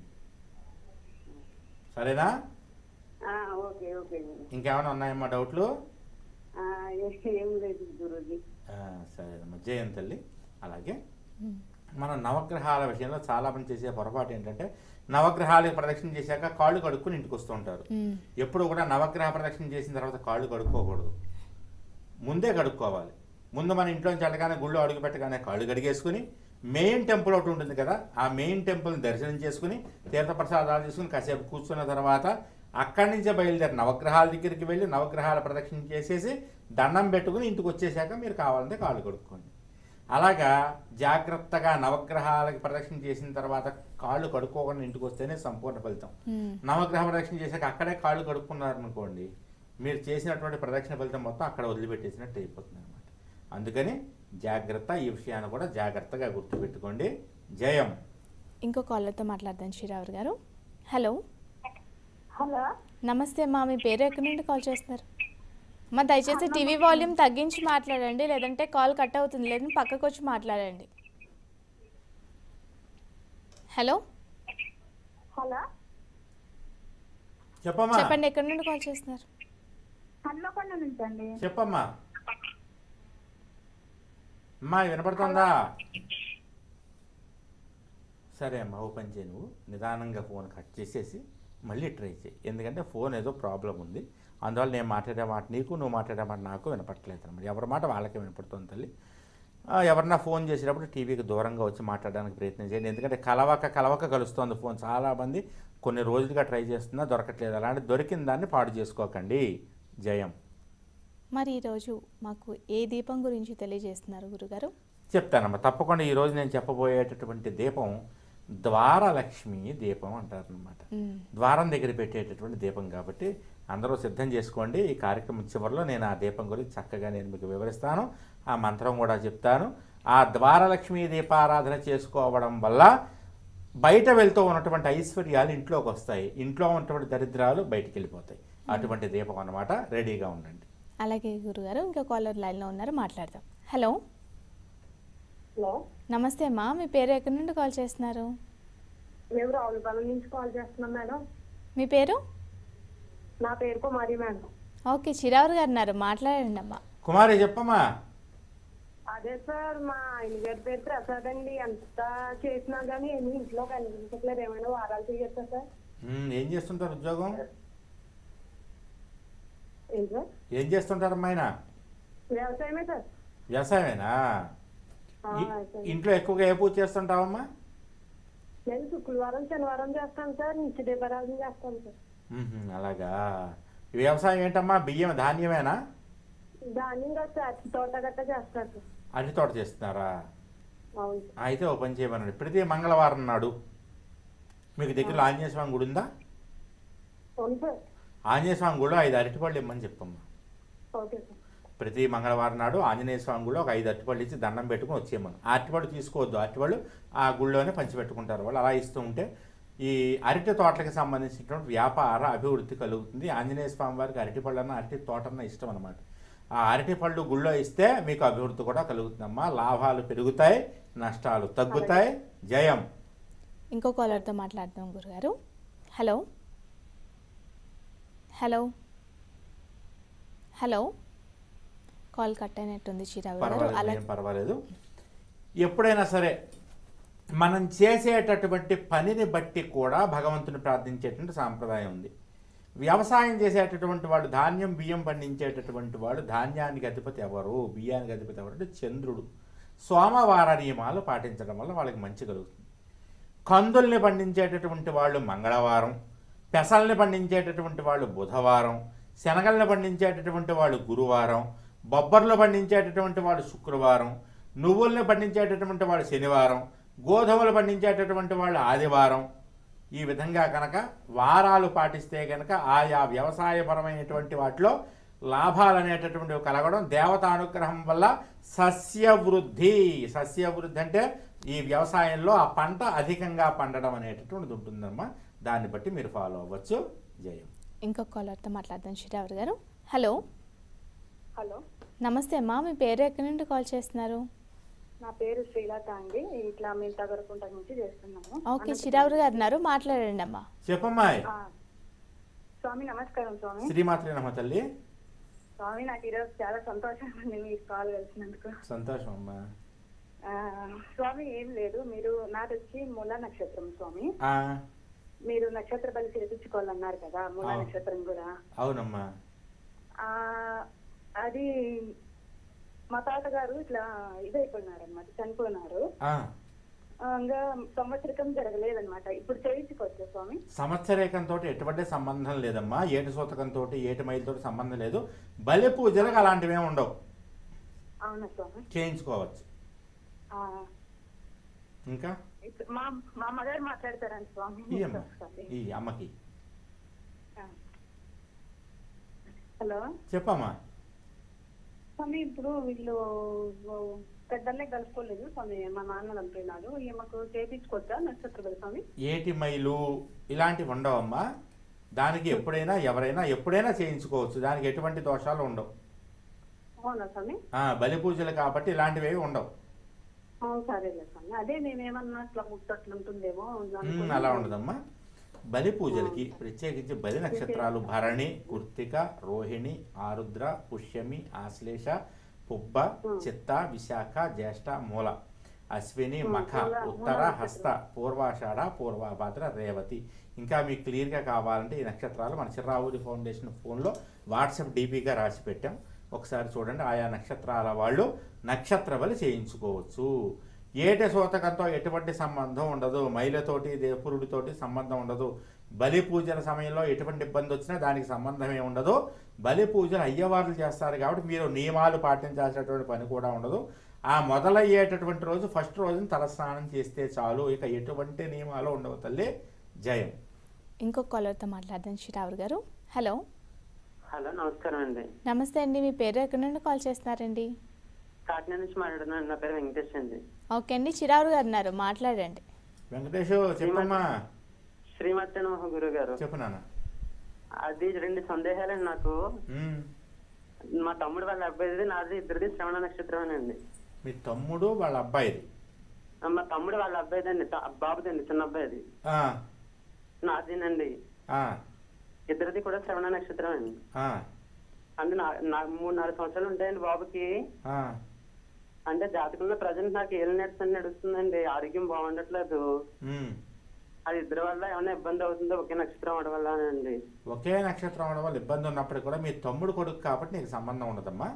Speaker 2: సరేనా
Speaker 9: ఆ, ఓకే ఓకే గురు.
Speaker 2: ఇంకేమైనా ఉన్నాయమ్మా డౌట్లు
Speaker 9: ఆ, ఏ- ఏం లేదు గురూజీ
Speaker 2: ఆ, సరేనమ్మా జయం తల్లి అలాగే మన నవగ్రహాల విషయంలో చాలా మంది చేసే పొరపాటు ఏంటంటే నవగ్రహాలకు ప్రదక్షిణ చేశాక కాళ్ళు కడుక్కుని ఇంటికి వస్తూ ఉంటారు
Speaker 1: మ్మ్.
Speaker 2: ఎప్పుడు కూడా నవగ్రహ ప్రదక్షిణ చేసిన తర్వాత కాళ్ళు కడుక్కోకూడదు ముందే కడుక్కోవాలి ముందు మన ఇంట్లోంచి వెళ్ళగానే గుళ్ళో అడుగు పెట్టగానే కాళ్ళు కడిగేసుకుని మెయిన్ టెంపుల్ ఒకటి ఉంటుంది కదా ఆ మెయిన్ టెంపుల్ని దర్శనం చేసుకుని తీర్థప్రసాదాలు చేసుకుని కాసేపు కూర్చున్న తర్వాత అక్కడి నుంచే బయలుదేరి నవగ్రహాల దగ్గరికి వెళ్ళి నవగ్రహాల ప్రదక్షిణ చేసేసి దండం పెట్టుకుని ఇంటికి వచ్చేసాక మీరు కావాలంటే కాళ్ళు కడుక్కోండి అలాగా జాగ్రత్తగా నవగ్రహాలకి ప్రదక్షిణ చేసిన తర్వాత కాళ్ళు కడుక్కోకుండా ఇంటికి వస్తేనే సంపూర్ణ ఫలితం
Speaker 1: మ్మ్.
Speaker 2: నవగ్రహ ప్రదక్షిణ చేశాక అక్కడే కాళ్ళు కడుక్కున్నారనుకోండి మీరు చేసినటువంటి ప్రదక్షిణ ఫలితం మొత్తం అక్కడ వదిలిపెట్టేసినట్టు అయిపోతుంది అనమాట అందుకని జాగ్రత్త ఈ విషయాన్ని కూడా జాగ్రత్తగా గుర్తుపెట్టుకోండి జయం
Speaker 1: ఇంకో కాలర్తో మాట్లాడదాం శ్రీరావు గారు హలో
Speaker 3: హలో
Speaker 1: నమస్తే మా మీ పేరు ఎక్కడి నుండి కాల్ చేస్తున్నారు మా దయచేసి టీవీ వాల్యూమ్ తగ్గించి మాట్లాడండి లేదంటే కాల్ కట్ అవుతుంది లేదంటే పక్కకు వచ్చి మాట్లాడండి హలో
Speaker 3: హలో
Speaker 2: చెప్పమ్మా
Speaker 1: చెప్పండి ఎక్కడి నుండి కాల్ చేస్తున్నారు
Speaker 3: హన్మకొండ నుంచి అండి
Speaker 2: చెప్పమ్మా అమ్మా వినపడుతుందా సరే అమ్మా ఓ పని చేయి నువ్వు నిదానంగా ఫోన్ కట్ చేసేసి మళ్ళీ ట్రై చేయి ఎందుకంటే ఫోన్ ఏదో ప్రాబ్లం ఉంది అందువల్ల నేను మాట్లాడే మాట నీకు నువ్వు మాట్లాడే మాట నాకు వినపట్లేదు అనమాట ఎవరి మాట వాళ్ళకే వినపడుతుంది తల్లి ఆ, ఎవరన్నా ఫోన్ చేసేటప్పుడు టీవీకి దూరంగా వచ్చి మాట్లాడడానికి ప్రయత్నం చేయండి ఎందుకంటే కలవక కలవక కలుస్తోంది ఫోన్ చాలామంది కొన్ని రోజులుగా ట్రై చేస్తున్నా దొరకట్లేదు అలాంటి దొరికిన దాన్ని పాడు చేసుకోకండి జయం
Speaker 1: మరి ఈరోజు మాకు ఏ దీపం గురించి తెలియజేస్తున్నారు గురుగారు
Speaker 2: చెప్తానమ్మా తప్పకుండా ఈరోజు నేను చెప్పబోయేటటువంటి దీపం ద్వారలక్ష్మి దీపం అంటారనమాట
Speaker 1: మ్మ్.
Speaker 2: ద్వారం దగ్గర పెట్టేటటువంటి దీపం కాబట్టి అందరూ సిద్ధం చేసుకోండి ఈ కార్యక్రమం చివరిలో నేను ఆ దీపం గురించి చక్కగా నేను మీకు వివరిస్తాను ఆ మంత్రం కూడా చెప్తాను ఆ ద్వారలక్ష్మి దీపారాధన చేసుకోవడం వల్ల బయట వెళ్తూ ఉన్నటువంటి ఐశ్వర్యాలు ఇంట్లోకి వస్తాయి ఇంట్లో ఉన్నటువంటి దరిద్రాలు బయటికి వెళ్ళిపోతాయి అటువంటి దీపం అన్నమాట రెడీగా ఉండండి
Speaker 1: అలాగే గురుగారు ఇంకో కాలర్ లైన్లో ఉన్నారు మాట్లాడదాం హలో
Speaker 4: హలో
Speaker 1: నమస్తే అమ్మా మీ పేరు ఎక్కడి నుండి కాల్ చేస్తున్నారు
Speaker 4: మేము రావులపాలెం నుంచి కాల్ చేస్తున్నాం మేడం
Speaker 1: మీ పేరు
Speaker 4: నా పేరు కుమారి మేడం
Speaker 1: ఓకే చిరావరు గారు ఉన్నారు మాట్లాడండి అమ్మా
Speaker 2: కుమారి చెప్పమ్మా
Speaker 4: అదే సార్ మా ఆయన గారి పేరు ప్రసాద్ అండి ఎంత చేసినా కానీ ఏమీ ఇంట్లో కనిపించట్లేదు ఏమైనా వారాలు చేయొచ్చా సార్
Speaker 2: ఉమ్, ఏం చేస్తుంటారు ఉద్యోగం
Speaker 4: ఏంటి సార్
Speaker 2: ఏం చేస్తుంటారమ్మా ఆయన
Speaker 4: వ్యవసాయమే సార్
Speaker 2: వ్యవసాయమేనా
Speaker 4: ఆ,
Speaker 2: ఇ-
Speaker 4: సార్.
Speaker 2: ఇంట్లో ఎక్కువగా ఏ పూజ చేస్తుంటావమ్మా
Speaker 4: నేను శుక్రవారం శనివారం చేస్తాను సార్ నిత్య దీపారాధన చేస్తాను సార్
Speaker 2: ఉహుం, అలాగా ఈ వ్యవసాయం ఏంటమ్మా బియ్యం ధాన్యమేనా
Speaker 4: ధాన్యం కాదు సార్ తోట గట్ట చేస్తారు సార్
Speaker 2: అరటి తోట చేస్తున్నారా
Speaker 4: అవును
Speaker 2: అయితే ఓ పని చేయమనండి ప్రతి మంగళవారం నాడు మీకు దగ్గరలో ఆంజనేయ స్వామి గుడి ఉందా
Speaker 4: అవును సార్
Speaker 2: ఆంజనేయ స్వామి గుడిలో ఐదు అరటిపళ్ళు ఇమ్మని చెప్పమ్మా
Speaker 4: ఓకే సార్
Speaker 2: ప్రతి మంగళవారం నాడు ఆంజనేయ స్వామి గుడిలో ఒక ఐదు అరటిపళ్ళు ఇచ్చి దండం పెట్టుకుని వచ్చేయమను ఆ అరటిపళ్ళు తీసుకోవద్దు అరటిపళ్ళు ఆ గుళ్ళోనే పంచిపెట్టుకుంటారు వాళ్ళు అలా ఇస్తూ ఉంటే ఈ అరటి తోటలకు సంబంధించినటువంటి వ్యాపార అభివృద్ధి కలుగుతుంది ఆంజనేయ స్వామి వారికి అరటి పళ్ళన్న అరటి తోటన్న ఇష్టం అనమాట ఆ అరటి పళ్ళు గుళ్ళో ఇస్తే మీకు అభివృద్ధి కూడా కలుగుతుందమ్మా లాభాలు పెరుగుతాయి నష్టాలు తగ్గుతాయి జయం
Speaker 1: ఇంకో కాలర్తో మాట్లాడదాం గురుగారు hello hello hello call cut అయినట్టుంది చిరావు గారు
Speaker 2: పర్వాలేదు
Speaker 1: అలా
Speaker 2: ఏం పర్వాలేదు ఎప్పుడైనా సరే మనం చేసేటటువంటి పనిని బట్టి కూడా భగవంతుని ప్రార్థించేటువంటి సాంప్రదాయం ఉంది వ్యవసాయం చేసేటటువంటి వాడు ధాన్యం బియ్యం పండించేటటువంటి వాడు ధాన్యానికి అధిపతి ఎవరు బియ్యానికి అధిపతి ఎవరు అంటే చంద్రుడు సోమవార నియమాలు పాటించడం వల్ల వాళ్ళకి మంచి కలుగుతుంది కందుల్ని పండించేటటువంటి వాళ్ళు మంగళవారం పెసల్ని పండించేటటువంటి వాళ్ళు బుధవారం శనగల్ని పండించేటటువంటి వాళ్ళు గురువారం బొబ్బర్లు పండించేటటువంటి వాళ్ళు శుక్రవారం నువ్వుల్ని పండించేటటువంటి వాళ్ళు శనివారం గోధుమలు పండించేటటువంటి వాళ్ళు ఆదివారం ఈ విధంగా కనుక వారాలు పాటిస్తే కనుక ఆయా వ్యవసాయపరమైనటువంటి వాటిలో లాభాలు అనేటటువంటివి కలగడం దేవతానుగ్రహం వల్ల సస్యవృద్ధి సస్యవృద్ధి అంటే ఈ వ్యవసాయంలో ఆ పంట అధికంగా పండడం అనేటటువంటిది ఉంటుందమ్మా దాన్ని బట్టి మీరు ఫాలో అవ్వచ్చు జయం
Speaker 1: ఇంకొక కాలర్తో మాట్లాడదాం చిరావు గారు హలో
Speaker 10: హలో
Speaker 1: నమస్తే అమ్మా మీ పేరు ఎక్కడి నుండి కాల్ చేస్తున్నారు
Speaker 10: నా పేరు శ్రీలత అండి ఇట్లా మేము తగరకుంట నుంచి చేస్తున్నాము
Speaker 1: ఓకే చిరావు గారు ఉన్నారు మాట్లాడండి అమ్మా
Speaker 2: చెప్పమ్మా
Speaker 10: ఆ, స్వామి నమస్కారం స్వామి
Speaker 2: శ్రీమాత్రి నమ్మ తల్లి
Speaker 10: స్వామి నాకు ఈరోజు చాలా సంతోషంగా ఉంది మీకు కాల్ కలిసినందుకు
Speaker 2: సంతోషం అమ్మా
Speaker 10: ఆ, స్వామి ఏం లేదు మీరు నాది వచ్చి మూల నక్షత్రం స్వామి
Speaker 2: ఆ,
Speaker 10: మీరు నక్షత్ర బలి చేపించుకోవాలన్నారు కదా మూల
Speaker 2: ఆ.
Speaker 10: నక్షత్రం కూడా
Speaker 2: అవునమ్మా
Speaker 10: ఆ అది మా తాతగారు ఇట్లా ఇదైపోయినారు అనమాట చనిపోయినారు
Speaker 2: ఆ,
Speaker 10: ఆ, ఇంకా సంవత్సరికం జరగలేదన్నమాట ఇప్పుడు చేయించుకోవచ్చా స్వామి
Speaker 2: సంవత్సరేకంతో ఎటువంటి సంబంధం లేదమ్మా ఏటి సూతకంతో ఏటి మైలుతో సంబంధం లేదు బలి పూజలకు అలాంటివి ఏమి ఉండవు
Speaker 10: అవునా స్వామి
Speaker 2: చేయించుకోవచ్చు
Speaker 10: ఆ,
Speaker 2: ఇంకా
Speaker 10: ఇప్పుడు మా మా అమ్మగారు మాట్లాడతారండి స్వామి
Speaker 2: ఈ అమ్మ
Speaker 10: ఒకసారి.
Speaker 2: ఈ అమ్మకి
Speaker 10: ఆ. హలో
Speaker 2: చెప్పమ్మా
Speaker 10: స్వామి ఇప్పుడు వీళ్ళు పెద్దలే కలుసుకోలేదు స్వామి మా నాన్న చనిపోయినాడు ఈమెకు చేయించుకోవచ్చా నక్షత్ర బలి స్వామి
Speaker 2: ఏటి మైలు ఇలాంటివి ఉండవమ్మా దానికి ఎప్పుడైనా ఎవరైనా ఎప్పుడైనా చేయించుకోవచ్చు దానికి ఎటువంటి దోషాలు ఉండవు
Speaker 10: అవునా స్వామి
Speaker 2: ఆ, బలి పూజలు కాబట్టి ఇలాంటివి ఏవి ఉండవు
Speaker 10: అవును సరేలే స్వామి అదే మేమేమన్నా అట్లా ముట్టట్లు ఉంటుందేమో
Speaker 2: ఉమ్,
Speaker 10: అనుకుని-
Speaker 2: అలా ఉండదమ్మా బలి పూజలకి ప్రత్యేకించి బలి నక్షత్రాలు భరణి కృత్తిక రోహిణి ఆరుద్ర పుష్యమి ఆశ్లేష పుబ్బ చిత్త విశాఖ జ్యేష్ఠ మూల అశ్విని మఖ ఉత్తర హస్త పూర్వాషాఢ పూర్వభాద్ర రేవతి ఇంకా మీకు క్లియర్గా కావాలంటే ఈ నక్షత్రాలు మన చిర్రావూరి ఫౌండేషన్ ఫోన్లో వాట్సాప్ డీపీగా రాసి పెట్టాం ఒకసారి చూడండి ఆయా నక్షత్రాల వాళ్ళు నక్షత్ర బలి చేయించుకోవచ్చు ఏటి సూతకంతో ఎటువంటి సంబంధం ఉండదు మైలతోటి దేవురుడితోటి సంబంధం ఉండదు బలి పూజల సమయంలో ఎటువంటి ఇబ్బంది వచ్చినా దానికి సంబంధమే ఉండదు బలి పూజలు అయ్యవార్లు చేస్తారు కాబట్టి మీరు నియమాలు పాటించాల్సినటువంటి పని కూడా ఉండదు ఆ మొదలయ్యేటటువంటి రోజు ఫస్ట్ రోజున తలస్నానం చేస్తే చాలు ఇక ఎటువంటి నియమాలు ఉండవు తల్లి జయం
Speaker 1: ఇంకొక కాలర్తో మాట్లాడదాం చిరావు గారు హలో
Speaker 8: హలో నమస్కారం అండి
Speaker 1: నమస్తే అండి మీ పేరు ఎక్కడి నుండి కాల్ చేస్తున్నారండి
Speaker 8: కాకినాడ నుంచి మాట్లాడుతున్నాను నా పేరు వెంకటేష్ అండి
Speaker 1: ఓకే అండి చిరావు గారు ఉన్నారు మాట్లాడండి
Speaker 2: వెంకటేష్ చెప్పమ్మా
Speaker 8: శ్రీమతి నమః గురువు గారు
Speaker 2: చెప్పు నాన్న
Speaker 8: అది రెండు సందేహాలండి నాకు
Speaker 2: ఉమ్.
Speaker 8: మా తమ్ముడు వాళ్ళ అబ్బాయిది నాది ఇద్దరిది శ్రవణ నక్షత్రమేనండి
Speaker 2: మీ తమ్ముడు వాళ్ళ అబ్బాయిది
Speaker 8: మా తమ్ముడు వాళ్ళ అబ్బాయిదండి త- బాబుదండి చిన్న అబ్బాయిది
Speaker 2: ఆ,
Speaker 8: నాదేనండి
Speaker 2: ఆ,
Speaker 8: ఇద్దరిది కూడా శ్రవణ నక్షత్రం అండి
Speaker 2: ఆ,
Speaker 8: అంటే నా నా మూడు నాలుగు సంవత్సరాలు ఉంటాయండి బాబుకి
Speaker 2: ఆ.
Speaker 8: అంటే జాతకంలో ప్రజెంట్ నాకు ఏళ్ళు నెట్స్ అని నడుస్తుందండి ఆరోగ్యం బాగుండట్లేదు
Speaker 2: ఉమ్.
Speaker 8: అది ఇద్దరి వల్ల ఏమైనా ఇబ్బంది అవుతుందో ఒకే నక్షత్రం అవడం వల్ల అండి
Speaker 2: ఒకే నక్షత్రం అవడం వల్ల ఇబ్బంది ఉన్నప్పటికీ కూడా మీ తమ్ముడు కొడుకు కాబట్టి నీకు సంబంధం ఉండదమ్మా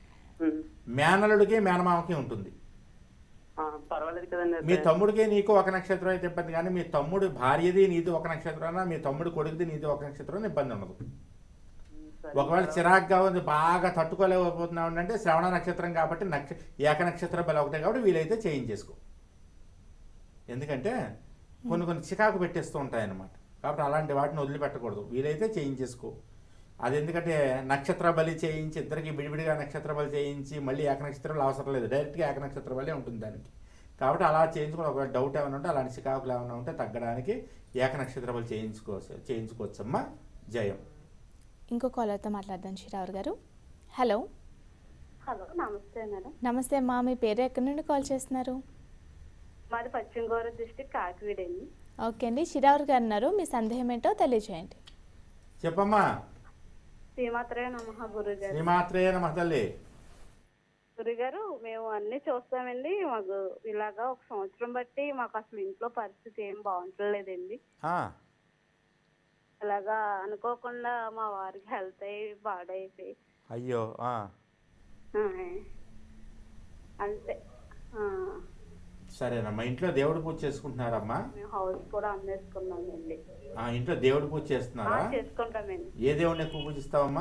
Speaker 2: మేనలుడికి మేనమామకి ఉంటుంది
Speaker 8: ఆ, పర్వాలేదు కదండి
Speaker 2: మీ
Speaker 8: అయితే.
Speaker 2: తమ్ముడికి నీకు ఒక నక్షత్రం అయితే ఇబ్బంది కానీ మీ తమ్ముడు భార్యది నీది ఒక నక్షత్రం మీ తమ్ముడు కొడుకుది నీది ఒక నక్షత్రం ఇబ్బంది ఉండదు ఒకవేళ చిరాగ్గా ఉంది బాగా తట్టుకోలేకపోతున్నావు అంటే శ్రవణ నక్షత్రం కాబట్టి నక్ష ఏక నక్షత్రం బలం ఒకటే కాబట్టి వీలైతే చేయించేసుకో ఎందుకంటే కొన్ని కొన్ని చికాకు పెట్టేస్తూ ఉంటాయన్నమాట కాబట్టి అలాంటి వాటిని వదిలిపెట్టకూడదు వీలైతే చేయించేసుకో అది ఎందుకంటే నక్షత్ర బలి చేయించి ఇద్దరికి విడివిడిగా నక్షత్ర బలి చేయించి మళ్ళీ ఏక నక్షత్రాలు అవసరం లేదు డైరెక్ట్గా ఏక నక్షత్ర బలి ఉంటుంది దానికి కాబట్టి అలా చేయించుకుని ఒకవేళ డౌట్ ఏమైనా ఉంటే అలాంటి చికాకులు ఏమైనా ఉంటే తగ్గడానికి ఏక నక్షత్ర బలి చేయించుకోవచ్చు చేయించుకోవచ్చమ్మా జయం
Speaker 1: ఇంకో కాలర్తో మాట్లాడదాం శ్రీరావు గారు హలో
Speaker 10: హలో నమస్తే మేడం
Speaker 1: నమస్తే అమ్మా మీ పేరు ఎక్కడి నుండి కాల్ చేస్తున్నారు
Speaker 10: మాది పశ్చిమ గోదావరి డిస్టిక్ కాకివీడ అండి
Speaker 1: ఓకే అండి శ్రీరావు గారు అన్నారు మీ సందేహం ఏంటో తెలియజేయండి
Speaker 2: చెప్పమ్మా
Speaker 10: శ్రీమాత్రే నమ గురుగారు
Speaker 2: శ్రీమాత్రే నమ తల్లి
Speaker 10: గురుగారు మేము అన్ని చూస్తామండి మాకు ఇలాగా ఒక సంవత్సరం బట్టి మాకు అసలు ఇంట్లో పరిస్థితి ఏం బాగుంటలేదండి
Speaker 2: ఆ,
Speaker 10: ఇలాగా అనుకోకుండా మా వారికి హెల్త్ అయ్యి పాడైపోయి
Speaker 2: అయ్యో ఆ.
Speaker 10: ఆ, అంతే ఆ,
Speaker 2: సరేనమ్మా ఇంట్లో దేవుడి పూజ చేసుకుంటున్నారమ్మా
Speaker 10: మేము హౌస్ కూడా అమ్మేసుకున్నామండి
Speaker 2: ఆ ఇంట్లో దేవుడి పూజ
Speaker 10: ఆ,
Speaker 2: చేస్తున్నారా
Speaker 10: చేసుకుంటామండి
Speaker 2: ఏ దేవుడిని ఎక్కువ పూజిస్తావమ్మా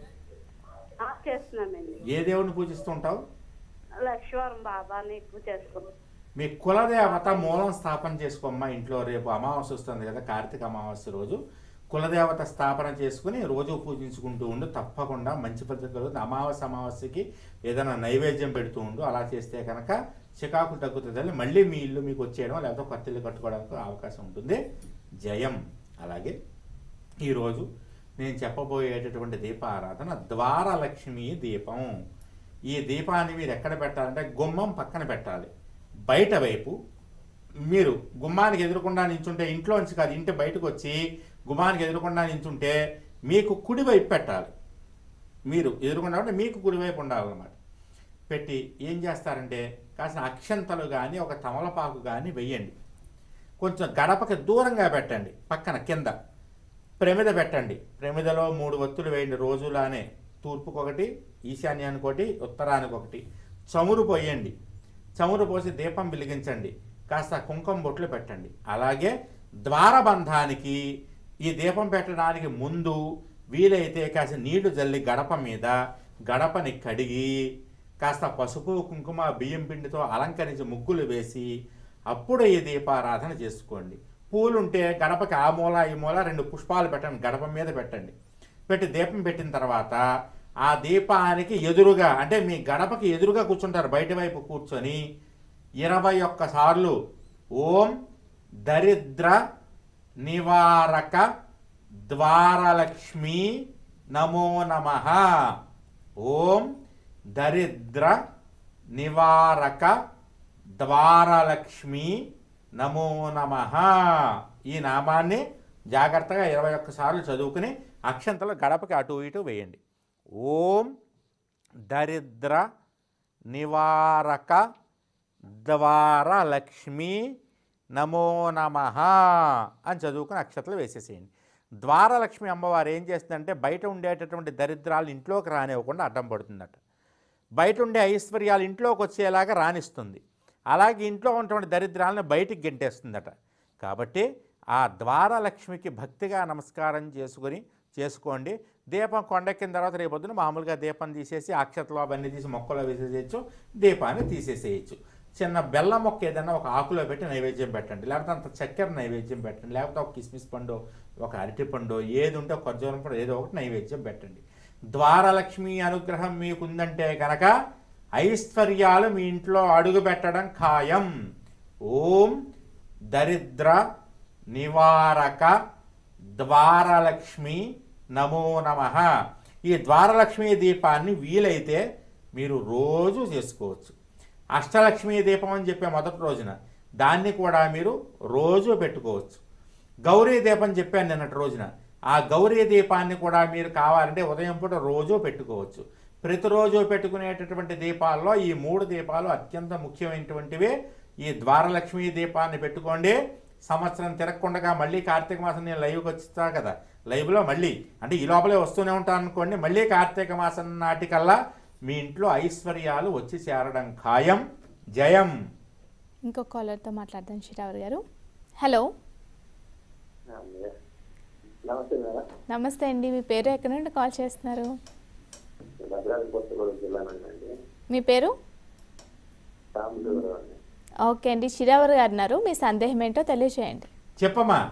Speaker 10: ఆ, చేస్తున్నామండి
Speaker 2: ఏ దేవుడిని పూజిస్తూ ఉంటావు
Speaker 10: లక్ష్మీవారం బాబాని ఎక్కువ చేసుకుంటాం
Speaker 2: మీ కులదేవత మూలం స్థాపన చేసుకోమ్మా ఇంట్లో రేపు అమావాస్య వస్తుంది కదా కార్తీక అమావాస్య రోజు కులదేవత స్థాపన చేసుకుని రోజు పూజించుకుంటూ ఉండు తప్పకుండా మంచి ఫలితం కలుగుతుంది అమావాస్య అమావాస్యకి ఏదైనా నైవేద్యం పెడుతూ ఉండు అలా చేస్తే కనుక చికాకులు తగ్గుతుందని మళ్ళీ మీ ఇల్లు మీకు వచ్చేయడం లేకపోతే కొత్త ఇల్లు కట్టుకోవడానికి అవకాశం ఉంటుంది జయం అలాగే ఈరోజు నేను చెప్పబోయేటటువంటి దీపారాధన ద్వారలక్ష్మి దీపం ఈ దీపాన్ని మీరు ఎక్కడ పెట్టాలంటే గుమ్మం పక్కన పెట్టాలి బయట వైపు మీరు గుమ్మానికి ఎదురకుండా నించుంటే ఇంట్లోంచి కాదు ఇంటి బయటకు వచ్చి గుమ్మానికి ఎదురకుండా నించుంటే మీకు కుడివైపు పెట్టాలి మీరు ఎదురుకుండా ఉంటే మీకు కుడివైపు ఉండాలన్నమాట పెట్టి ఏం చేస్తారంటే కాస్త అక్షంతలు కానీ ఒక తమలపాకు కానీ వెయ్యండి కొంచెం గడపకి దూరంగా పెట్టండి పక్కన కింద ప్రమిద పెట్టండి ప్రమిదలో మూడు ఒత్తులు వేయండి రోజులానే తూర్పుకొకటి ఈశాన్యానికి ఒకటి ఉత్తరానికి ఒకటి చమురు పోయండి చమురు పోసి దీపం వెలిగించండి కాస్త కుంకుమ బొట్లు పెట్టండి అలాగే ద్వారబంధానికి ఈ దీపం పెట్టడానికి ముందు వీలైతే కాస్త నీళ్లు జల్లి గడప మీద గడపని కడిగి కాస్త పసుపు కుంకుమ బియ్యం పిండితో అలంకరించి ముగ్గులు వేసి అప్పుడు ఈ దీపారాధన చేసుకోండి పూలుంటే గడపకి ఆ మూల ఈ మూల రెండు పుష్పాలు పెట్టండి గడప మీద పెట్టండి పెట్టి దీపం పెట్టిన తర్వాత ఆ దీపానికి ఎదురుగా అంటే మీ గడపకి ఎదురుగా కూర్చుంటారు బయట వైపు కూర్చొని ఇరవై ఒక్క సార్లు ఓం దరిద్ర నివారక ద్వారలక్ష్మి నమో నమ ఓం దరిద్ర నివారక ద్వారలక్ష్మి నమో నమ ఈ నామాన్ని జాగ్రత్తగా ఇరవై ఒక్కసార్లు చదువుకుని అక్షంతలు గడపకి అటు ఇటు వేయండి ఓం దరిద్ర నివారక ద్వారలక్ష్మి నమో నమ అని చదువుకుని అక్షతలు వేసేసేయండి ద్వారలక్ష్మి అమ్మవారు ఏం చేస్తుందంటే బయట ఉండేటటువంటి దరిద్రాలు ఇంట్లోకి రానివ్వకుండా అడ్డం పడుతుందట బయట ఉండే ఐశ్వర్యాలు ఇంట్లోకి వచ్చేలాగా రాణిస్తుంది అలాగే ఇంట్లో ఉన్నటువంటి దరిద్రాలను బయటికి గెంటేస్తుందట కాబట్టి ఆ ద్వారలక్ష్మికి భక్తిగా నమస్కారం చేసుకొని చేసుకోండి దీపం కొండెక్కిన తర్వాత రేపొద్దున మామూలుగా దీపం తీసేసి అక్షతలు అవన్నీ తీసి మొక్కలో వేసేసేయచ్చు దీపాన్ని తీసేసేయచ్చు చిన్న బెల్లం మొక్క ఏదైనా ఒక ఆకులో పెట్టి నైవేద్యం పెట్టండి లేకపోతే అంత చక్కెర నైవేద్యం పెట్టండి లేకపోతే ఒక కిస్మిస్ పండు ఒక అరటి పండు ఏది ఉంటే ఒక ఖర్జూరం పండు ఏదో ఒకటి నైవేద్యం పెట్టండి ద్వారలక్ష్మి అనుగ్రహం మీకుందంటే కనుక ఐశ్వర్యాలు మీ ఇంట్లో అడుగు పెట్టడం ఖాయం ఓం దరిద్ర నివారక ద్వారలక్ష్మి నమో నమ ఈ ద్వారలక్ష్మి దీపాన్ని వీలైతే మీరు రోజు చేసుకోవచ్చు అష్టలక్ష్మి దీపం అని చెప్పే మొదటి రోజున దాన్ని కూడా మీరు రోజు పెట్టుకోవచ్చు గౌరీ దీపం చెప్పాను నిన్నటి రోజున ఆ గౌరీ దీపాన్ని కూడా మీరు కావాలంటే ఉదయం పూట రోజు పెట్టుకోవచ్చు ప్రతిరోజు పెట్టుకునేటటువంటి దీపాల్లో ఈ మూడు దీపాలు అత్యంత ముఖ్యమైనటువంటివి ఈ ద్వారలక్ష్మి దీపాన్ని పెట్టుకోండి సంవత్సరం తిరగకుండా మళ్ళీ కార్తీక మాసం నేను లైవ్కి వచ్చిస్తా కదా లైవ్లో మళ్ళీ అంటే ఈ లోపలే వస్తూనే ఉంటాను అనుకోండి మళ్ళీ కార్తీక మాసం నాటికల్లా మీ ఇంట్లో ఐశ్వర్యాలు వచ్చి చేరడం ఖాయం జయం
Speaker 1: ఇంకో కాలర్తో మాట్లాడదాం శ్రీరావు గారు హలో
Speaker 11: నమస్తే మేడం
Speaker 1: నమస్తే అండి మీ పేరు ఎక్కడి నుండి కాల్ చేస్తున్నారు
Speaker 11: భద్రాద్రి కొత్తగూడెం జిల్లా నుండి అండి
Speaker 1: మీ పేరు
Speaker 11: రామదేవరావు అండి
Speaker 1: ఓకే అండి చిరావర్ గారు ఉన్నారు మీ సందేహం ఏంటో తెలియజేయండి
Speaker 2: చెప్పమ్మా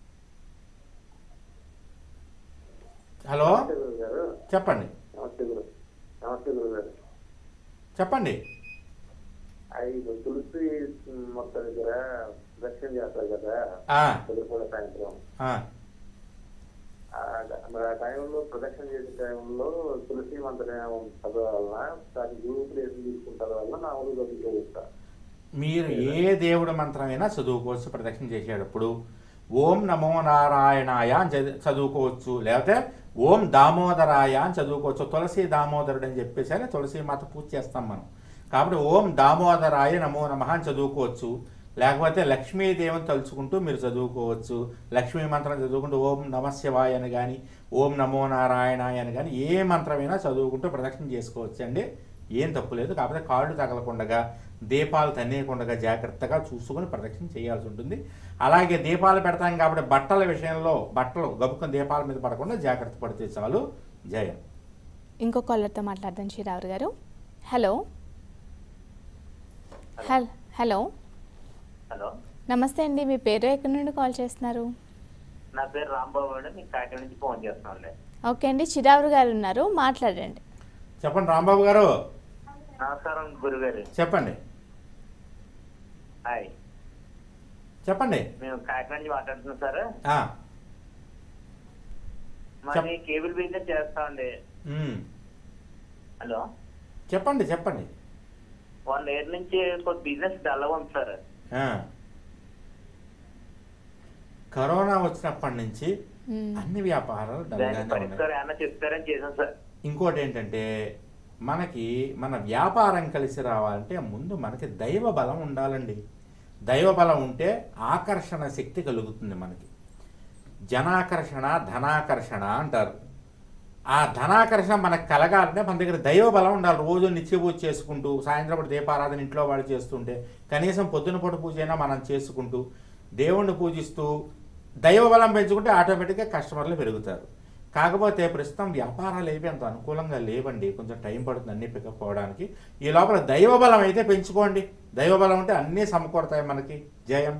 Speaker 2: హలో
Speaker 11: నమస్తే గురువు గారు
Speaker 2: చెప్పండి
Speaker 11: నమస్తే గురు నమస్తే గురువు గారు
Speaker 2: చెప్పండి
Speaker 11: అది తులసి మొత్తం దగ్గర దర్శనం చేస్తారు కదా
Speaker 2: ఆ.
Speaker 11: తెలుగుల సాయంత్రం
Speaker 2: ఆ,
Speaker 11: ఆ ద- మరి ఆ టైంలో ప్రదక్షిణ చేసే టైంలో తులసి మంత్రం చదవాలన దాని గ్రూప్ ఏం తీసుకుంటారు వల్ల నా ఊరు చదువుకోవచ్చు
Speaker 2: మీరు ఏ దేవుడి మంత్రమైనా చదువుకోవచ్చు ప్రదక్షిణ చేసేటప్పుడు ఓం నమో నారాయణాయ అని చది- చదువుకోవచ్చు లేకపోతే ఓం దామోదరాయ అని చదువుకోవచ్చు తులసి దామోదరుడు అని చెప్పేసి అని తులసి మాత పూజ చేస్తాం మనం కాబట్టి ఓం దామోదరాయ నమో నమః అని చదువుకోవచ్చు లేకపోతే లక్ష్మీదేవిని తలుచుకుంటూ మీరు చదువుకోవచ్చు లక్ష్మీ మంత్రం చదువుకుంటూ ఓం నమశివాయ అని కానీ ఓం నమో నారాయణాయ అని కానీ ఏ మంత్రమైనా చదువుకుంటూ ప్రదక్షిణ చేసుకోవచ్చు అండి ఏం తప్పు లేదు కాకపోతే కాళ్ళు తగలకుండగా దీపాలు తన్నేయకుండా జాగ్రత్తగా చూసుకొని ప్రదక్షిణ చేయాల్సి ఉంటుంది అలాగే దీపాలు పెడతాం కాబట్టి బట్టల విషయంలో బట్టలు గబుక్కుని దీపాల మీద పడకుండా జాగ్రత్త పడితే చాలు జయం
Speaker 1: ఇంకో కాలర్తో మాట్లాడదాం చిరావర్ గారు హలో హల్ హలో
Speaker 12: హలో
Speaker 1: నమస్తే అండి మీ పేరు ఎక్కడి నుండి కాల్ చేస్తున్నారు
Speaker 12: నా పేరు రాంబాబు అండి మీకు కాకినాడ నుంచి ఫోన్ చేస్తున్నాండి
Speaker 1: ఓకే అండి చిరావర్ గారు ఉన్నారు మాట్లాడండి
Speaker 2: చెప్పండి రాంబాబు గారు
Speaker 12: నమస్కారం గురుగారు
Speaker 2: చెప్పండి
Speaker 12: హాయ్
Speaker 2: చెప్పండి
Speaker 12: మేము కాకినాడ నుంచి మాట్లాడుతున్నాం సార్
Speaker 2: ఆ,
Speaker 12: మాది కేబుల్ బిజినెస్ చేస్తామండి
Speaker 2: ఉమ్,
Speaker 12: హలో
Speaker 2: చెప్పండి చెప్పండి
Speaker 12: వన్ ఇయర్ నుంచి కొంచెం బిజినెస్ డల్గా ఉంది సార్
Speaker 2: ఆ. కరోనా వచ్చినప్పటి నుంచి
Speaker 1: మ్మ్.
Speaker 2: అన్ని వ్యాపారాలు
Speaker 12: దానికి
Speaker 2: డల్గానే ఉన్నాయి
Speaker 12: పరిష్కారం ఏమన్నా చెప్తారని చేసాం సార్
Speaker 2: ఇంకోటి ఏంటంటే మనకి మన వ్యాపారం కలిసి రావాలంటే ముందు మనకి దైవ బలం ఉండాలండి దైవ బలం ఉంటే ఆకర్షణ శక్తి కలుగుతుంది మనకి జనాకర్షణ ధనాకర్షణ అంటారు ఆ ధనాకర్షణ మనకు కలగాలంటే మన దగ్గర దైవ బలం ఉండాలి రోజు నిత్య పూజ చేసుకుంటూ సాయంత్రం పూట దీపారాధన ఇంట్లో వాళ్ళు చేస్తుంటే కనీసం పొద్దున పూట పూజ అయినా మనం చేసుకుంటూ దేవుణ్ణి పూజిస్తూ దైవ బలం పెంచుకుంటే ఆటోమేటిక్గా కస్టమర్లు పెరుగుతారు కాకపోతే ప్రస్తుతం వ్యాపారాలు ఏవి అంత అనుకూలంగా లేవండి కొంచెం టైం పడుతుంది అన్నీ పికప్ అవ్వడానికి ఈ లోపల దైవ బలం అయితే పెంచుకోండి దైవ బలం ఉంటే అన్నీ సమకూడతాయి మనకి జయం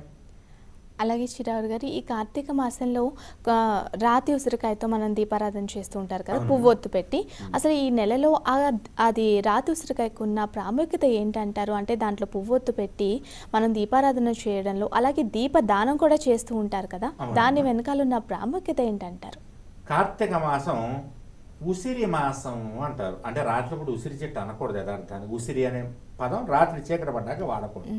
Speaker 1: అలాగే చిరావర్ గారు ఈ కార్తీక మాసంలో ఆ, రాతి ఉసిరికాయతో మనం దీపారాధన చేస్తూ ఉంటారు కదా
Speaker 2: అవును.
Speaker 1: పువ్వొత్తు పెట్టి అసలు ఈ నెలలో ఆ- అది రాతి ఉసిరికాయకు ఉన్న ప్రాముఖ్యత ఏంటంటారు అంటే దాంట్లో పువ్వొత్తు పెట్టి మనం దీపారాధన చేయడంలో అలాగే దీప దానం కూడా చేస్తూ ఉంటారు కదా
Speaker 2: అవును.
Speaker 1: దాని వెనకాల ఉన్న ప్రాముఖ్యత ఏంటంటారు
Speaker 2: కార్తీక మాసం ఉసిరి మాసం అంటారు అంటే రాత్రిపూట ఉసిరి చెట్టు అనకూడదు యథార్థానికి ఉసిరి అనే పదం రాత్రి చీకటి పడ్డాక వాడకూడదు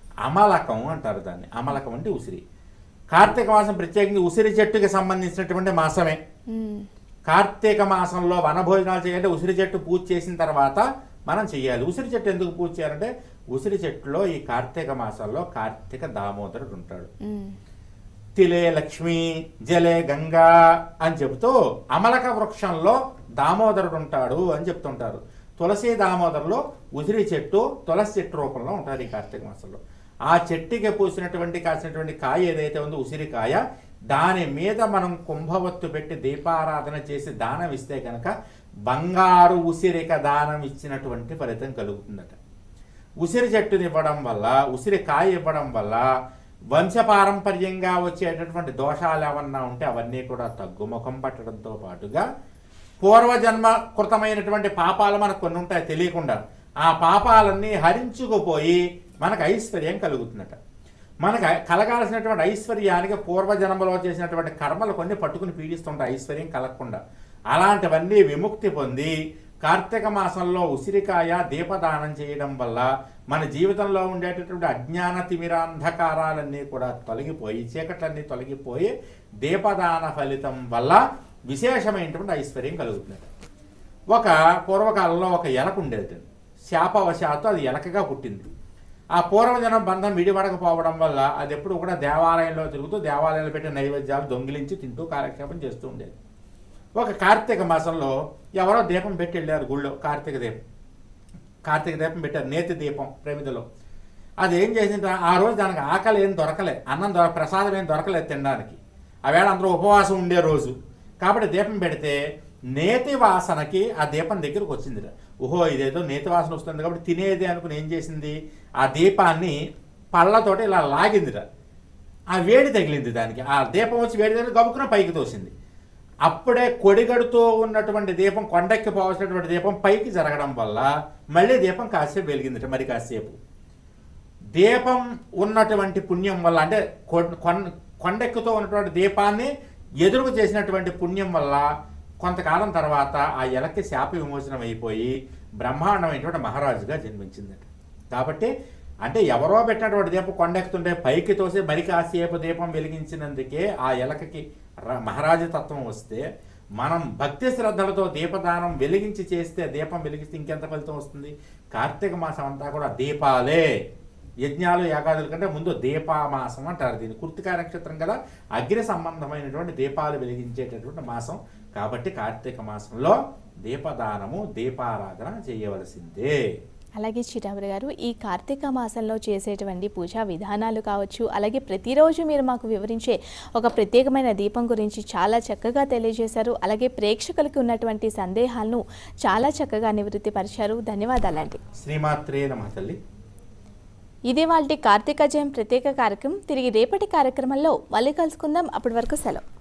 Speaker 2: అమలకం అంటారు దాన్ని అమలకం అంటే ఉసిరి కార్తీక మాసం ప్రత్యేకంగా ఉసిరి చెట్టుకి సంబంధించినటువంటి మాసమే
Speaker 1: మ్మ్.
Speaker 2: కార్తీక మాసంలో వనభోజనాలు చేయాలంటే ఉసిరి చెట్టు పూజ చేసిన తర్వాత మనం చేయాలి ఉసిరి చెట్టు ఎందుకు పూజ చేయాలంటే ఉసిరి చెట్టులో ఈ కార్తీక మాసంలో కార్తీక దామోదరుడు ఉంటాడు
Speaker 1: మ్మ్.
Speaker 2: తిలే లక్ష్మి జలే గంగా అని చెబుతూ అమలక వృక్షంలో దామోదరుడు ఉంటాడు అని చెప్తుంటారు తులసి దామోదరులో ఉసిరి చెట్టు తులసి చెట్టు రూపంలో ఉంటుంది ఈ కార్తీక మాసంలో ఆ చెట్టుకి పూసినటువంటి కాసినటువంటి కాయ ఏదైతే ఉందో ఉసిరికాయ దాని మీద మనం కుంభవత్తు పెట్టి దీపారాధన చేసి దానం ఇస్తే కనుక బంగారు ఉసిరిక దానం ఇచ్చినటువంటి ఫలితం కలుగుతుందట ఉసిరి చెట్టుని ఇవ్వడం వల్ల ఉసిరి కాయ ఇవ్వడం వల్ల వంశపారంపర్యంగా వచ్చేటటువంటి దోషాలు ఏమన్నా ఉంటే అవన్నీ కూడా తగ్గుముఖం పట్టడంతో పాటుగా పూర్వజన్మ కృతమైనటువంటి పాపాలు మనకు కొన్ని ఉంటాయి తెలియకుండా ఆ పాపాలన్నీ హరించుకుపోయి మనకు ఐశ్వర్యం కలుగుతుందట మనకు కలగాల్సినటువంటి ఐశ్వర్యానికి పూర్వజన్మలో చేసినటువంటి కర్మలు కొన్ని పట్టుకుని పీడిస్తుంటాయి ఐశ్వర్యం కలగకుండా అలాంటివన్నీ విముక్తి పొంది కార్తీక మాసంలో ఉసిరికాయ దీపదానం చేయడం వల్ల మన జీవితంలో ఉండేటటువంటి అజ్ఞాన తిమిరాంధకారాలన్నీ కూడా తొలగిపోయి చీకట్లన్నీ తొలగిపోయి దీపదాన ఫలితం వల్ల విశేషమైనటువంటి ఐశ్వర్యం కలుగుతుంది ఒక పూర్వకాలంలో ఒక ఎలక ఉండేది శాపవశాత్తు అది ఎలకగా పుట్టింది ఆ పూర్వజనం బంధం విడిపడకపోవడం వల్ల అది ఎప్పుడు కూడా దేవాలయంలో తిరుగుతూ దేవాలయంలో పెట్టిన నైవేద్యాలు దొంగిలించి తింటూ కాలక్షేపం చేస్తూ ఉండేది ఒక కార్తీక మాసంలో ఎవరో దీపం పెట్టి వెళ్ళారు గుళ్ళో కార్తీక దీపం కార్తీక దీపం పెట్టారు నేతి దీపం ప్రమిదలో అది ఏం చేసింది ఆ రోజు దానికి ఆకలి ఏం దొరకలే అన్నం దొర ప్రసాదం ఏం దొరకలేదు తినడానికి ఆ వేళ అందరూ ఉపవాసం ఉండే రోజు కాబట్టి దీపం పెడితే నేతి వాసనకి ఆ దీపం దగ్గరకు వచ్చిందిట ఓహో ఇదేదో నేతి వాసన వస్తుంది కాబట్టి తినేది అనుకుని ఏం చేసింది ఆ దీపాన్ని పళ్ళతోటి ఇలా లాగిందిట ఆ వేడి తగిలింది దానికి ఆ దీపం వచ్చి వేడి తగిలి గబుక్కున పైకి తోసింది అప్పుడే కొడిగడుతూ ఉన్నటువంటి దీపం కొండెక్కి పోవాల్సినటువంటి దీపం పైకి జరగడం వల్ల మళ్ళీ దీపం కాసేపు వెలిగిందిట మరి కాసేపు దీపం ఉన్నటువంటి పుణ్యం వల్ల అంటే కొన్- కొన్- కొండెక్కుతూ ఉన్నటువంటి దీపాన్ని ఎదురుకు చేసినటువంటి పుణ్యం వల్ల కొంతకాలం తర్వాత ఆ ఎలక్కి శాప విమోచనం అయిపోయి బ్రహ్మాండమైనటువంటి మహారాజుగా జన్మించిందట కాబట్టి అంటే ఎవరో పెట్టినటువంటి దీపం కొండెక్కుతుంటే పైకి తోసి మరి కాసేపు దీపం వెలిగించినందుకే ఆ ఎలకకి ర- మహారాజు తత్వం వస్తే మనం భక్తి శ్రద్ధలతో దీపదానం వెలిగించి చేస్తే దీపం వెలిగిస్తే ఇంకెంత ఫలితం వస్తుంది కార్తీక మాసం అంతా కూడా దీపాలే యజ్ఞాలు యాగాదుల కంటే ముందు దీపామాసం అంటారు దీన్ని కృతికా నక్షత్రం కదా అగ్ని సంబంధమైనటువంటి దీపాలు వెలిగించేటటువంటి మాసం కాబట్టి కార్తీక మాసంలో దీపదానము దీపారాధన చేయవలసిందే
Speaker 1: అలాగే చిరావరి గారు ఈ కార్తీక మాసంలో చేసేటువంటి పూజా విధానాలు కావచ్చు అలాగే ప్రతిరోజు మీరు మాకు వివరించే ఒక ప్రత్యేకమైన దీపం గురించి చాలా చక్కగా తెలియజేశారు అలాగే ప్రేక్షకులకు ఉన్నటువంటి సందేహాలను చాలా చక్కగా నివృత్తి పరిచారు ధన్యవాదాలండి
Speaker 2: శ్రీమాత్రే నమ తల్లి
Speaker 1: ఇదే వాళ్ళ కార్తీక జయం ప్రత్యేక కార్యక్రమం తిరిగి రేపటి కార్యక్రమంలో మళ్ళీ కలుసుకుందాం అప్పటి వరకు సెలవు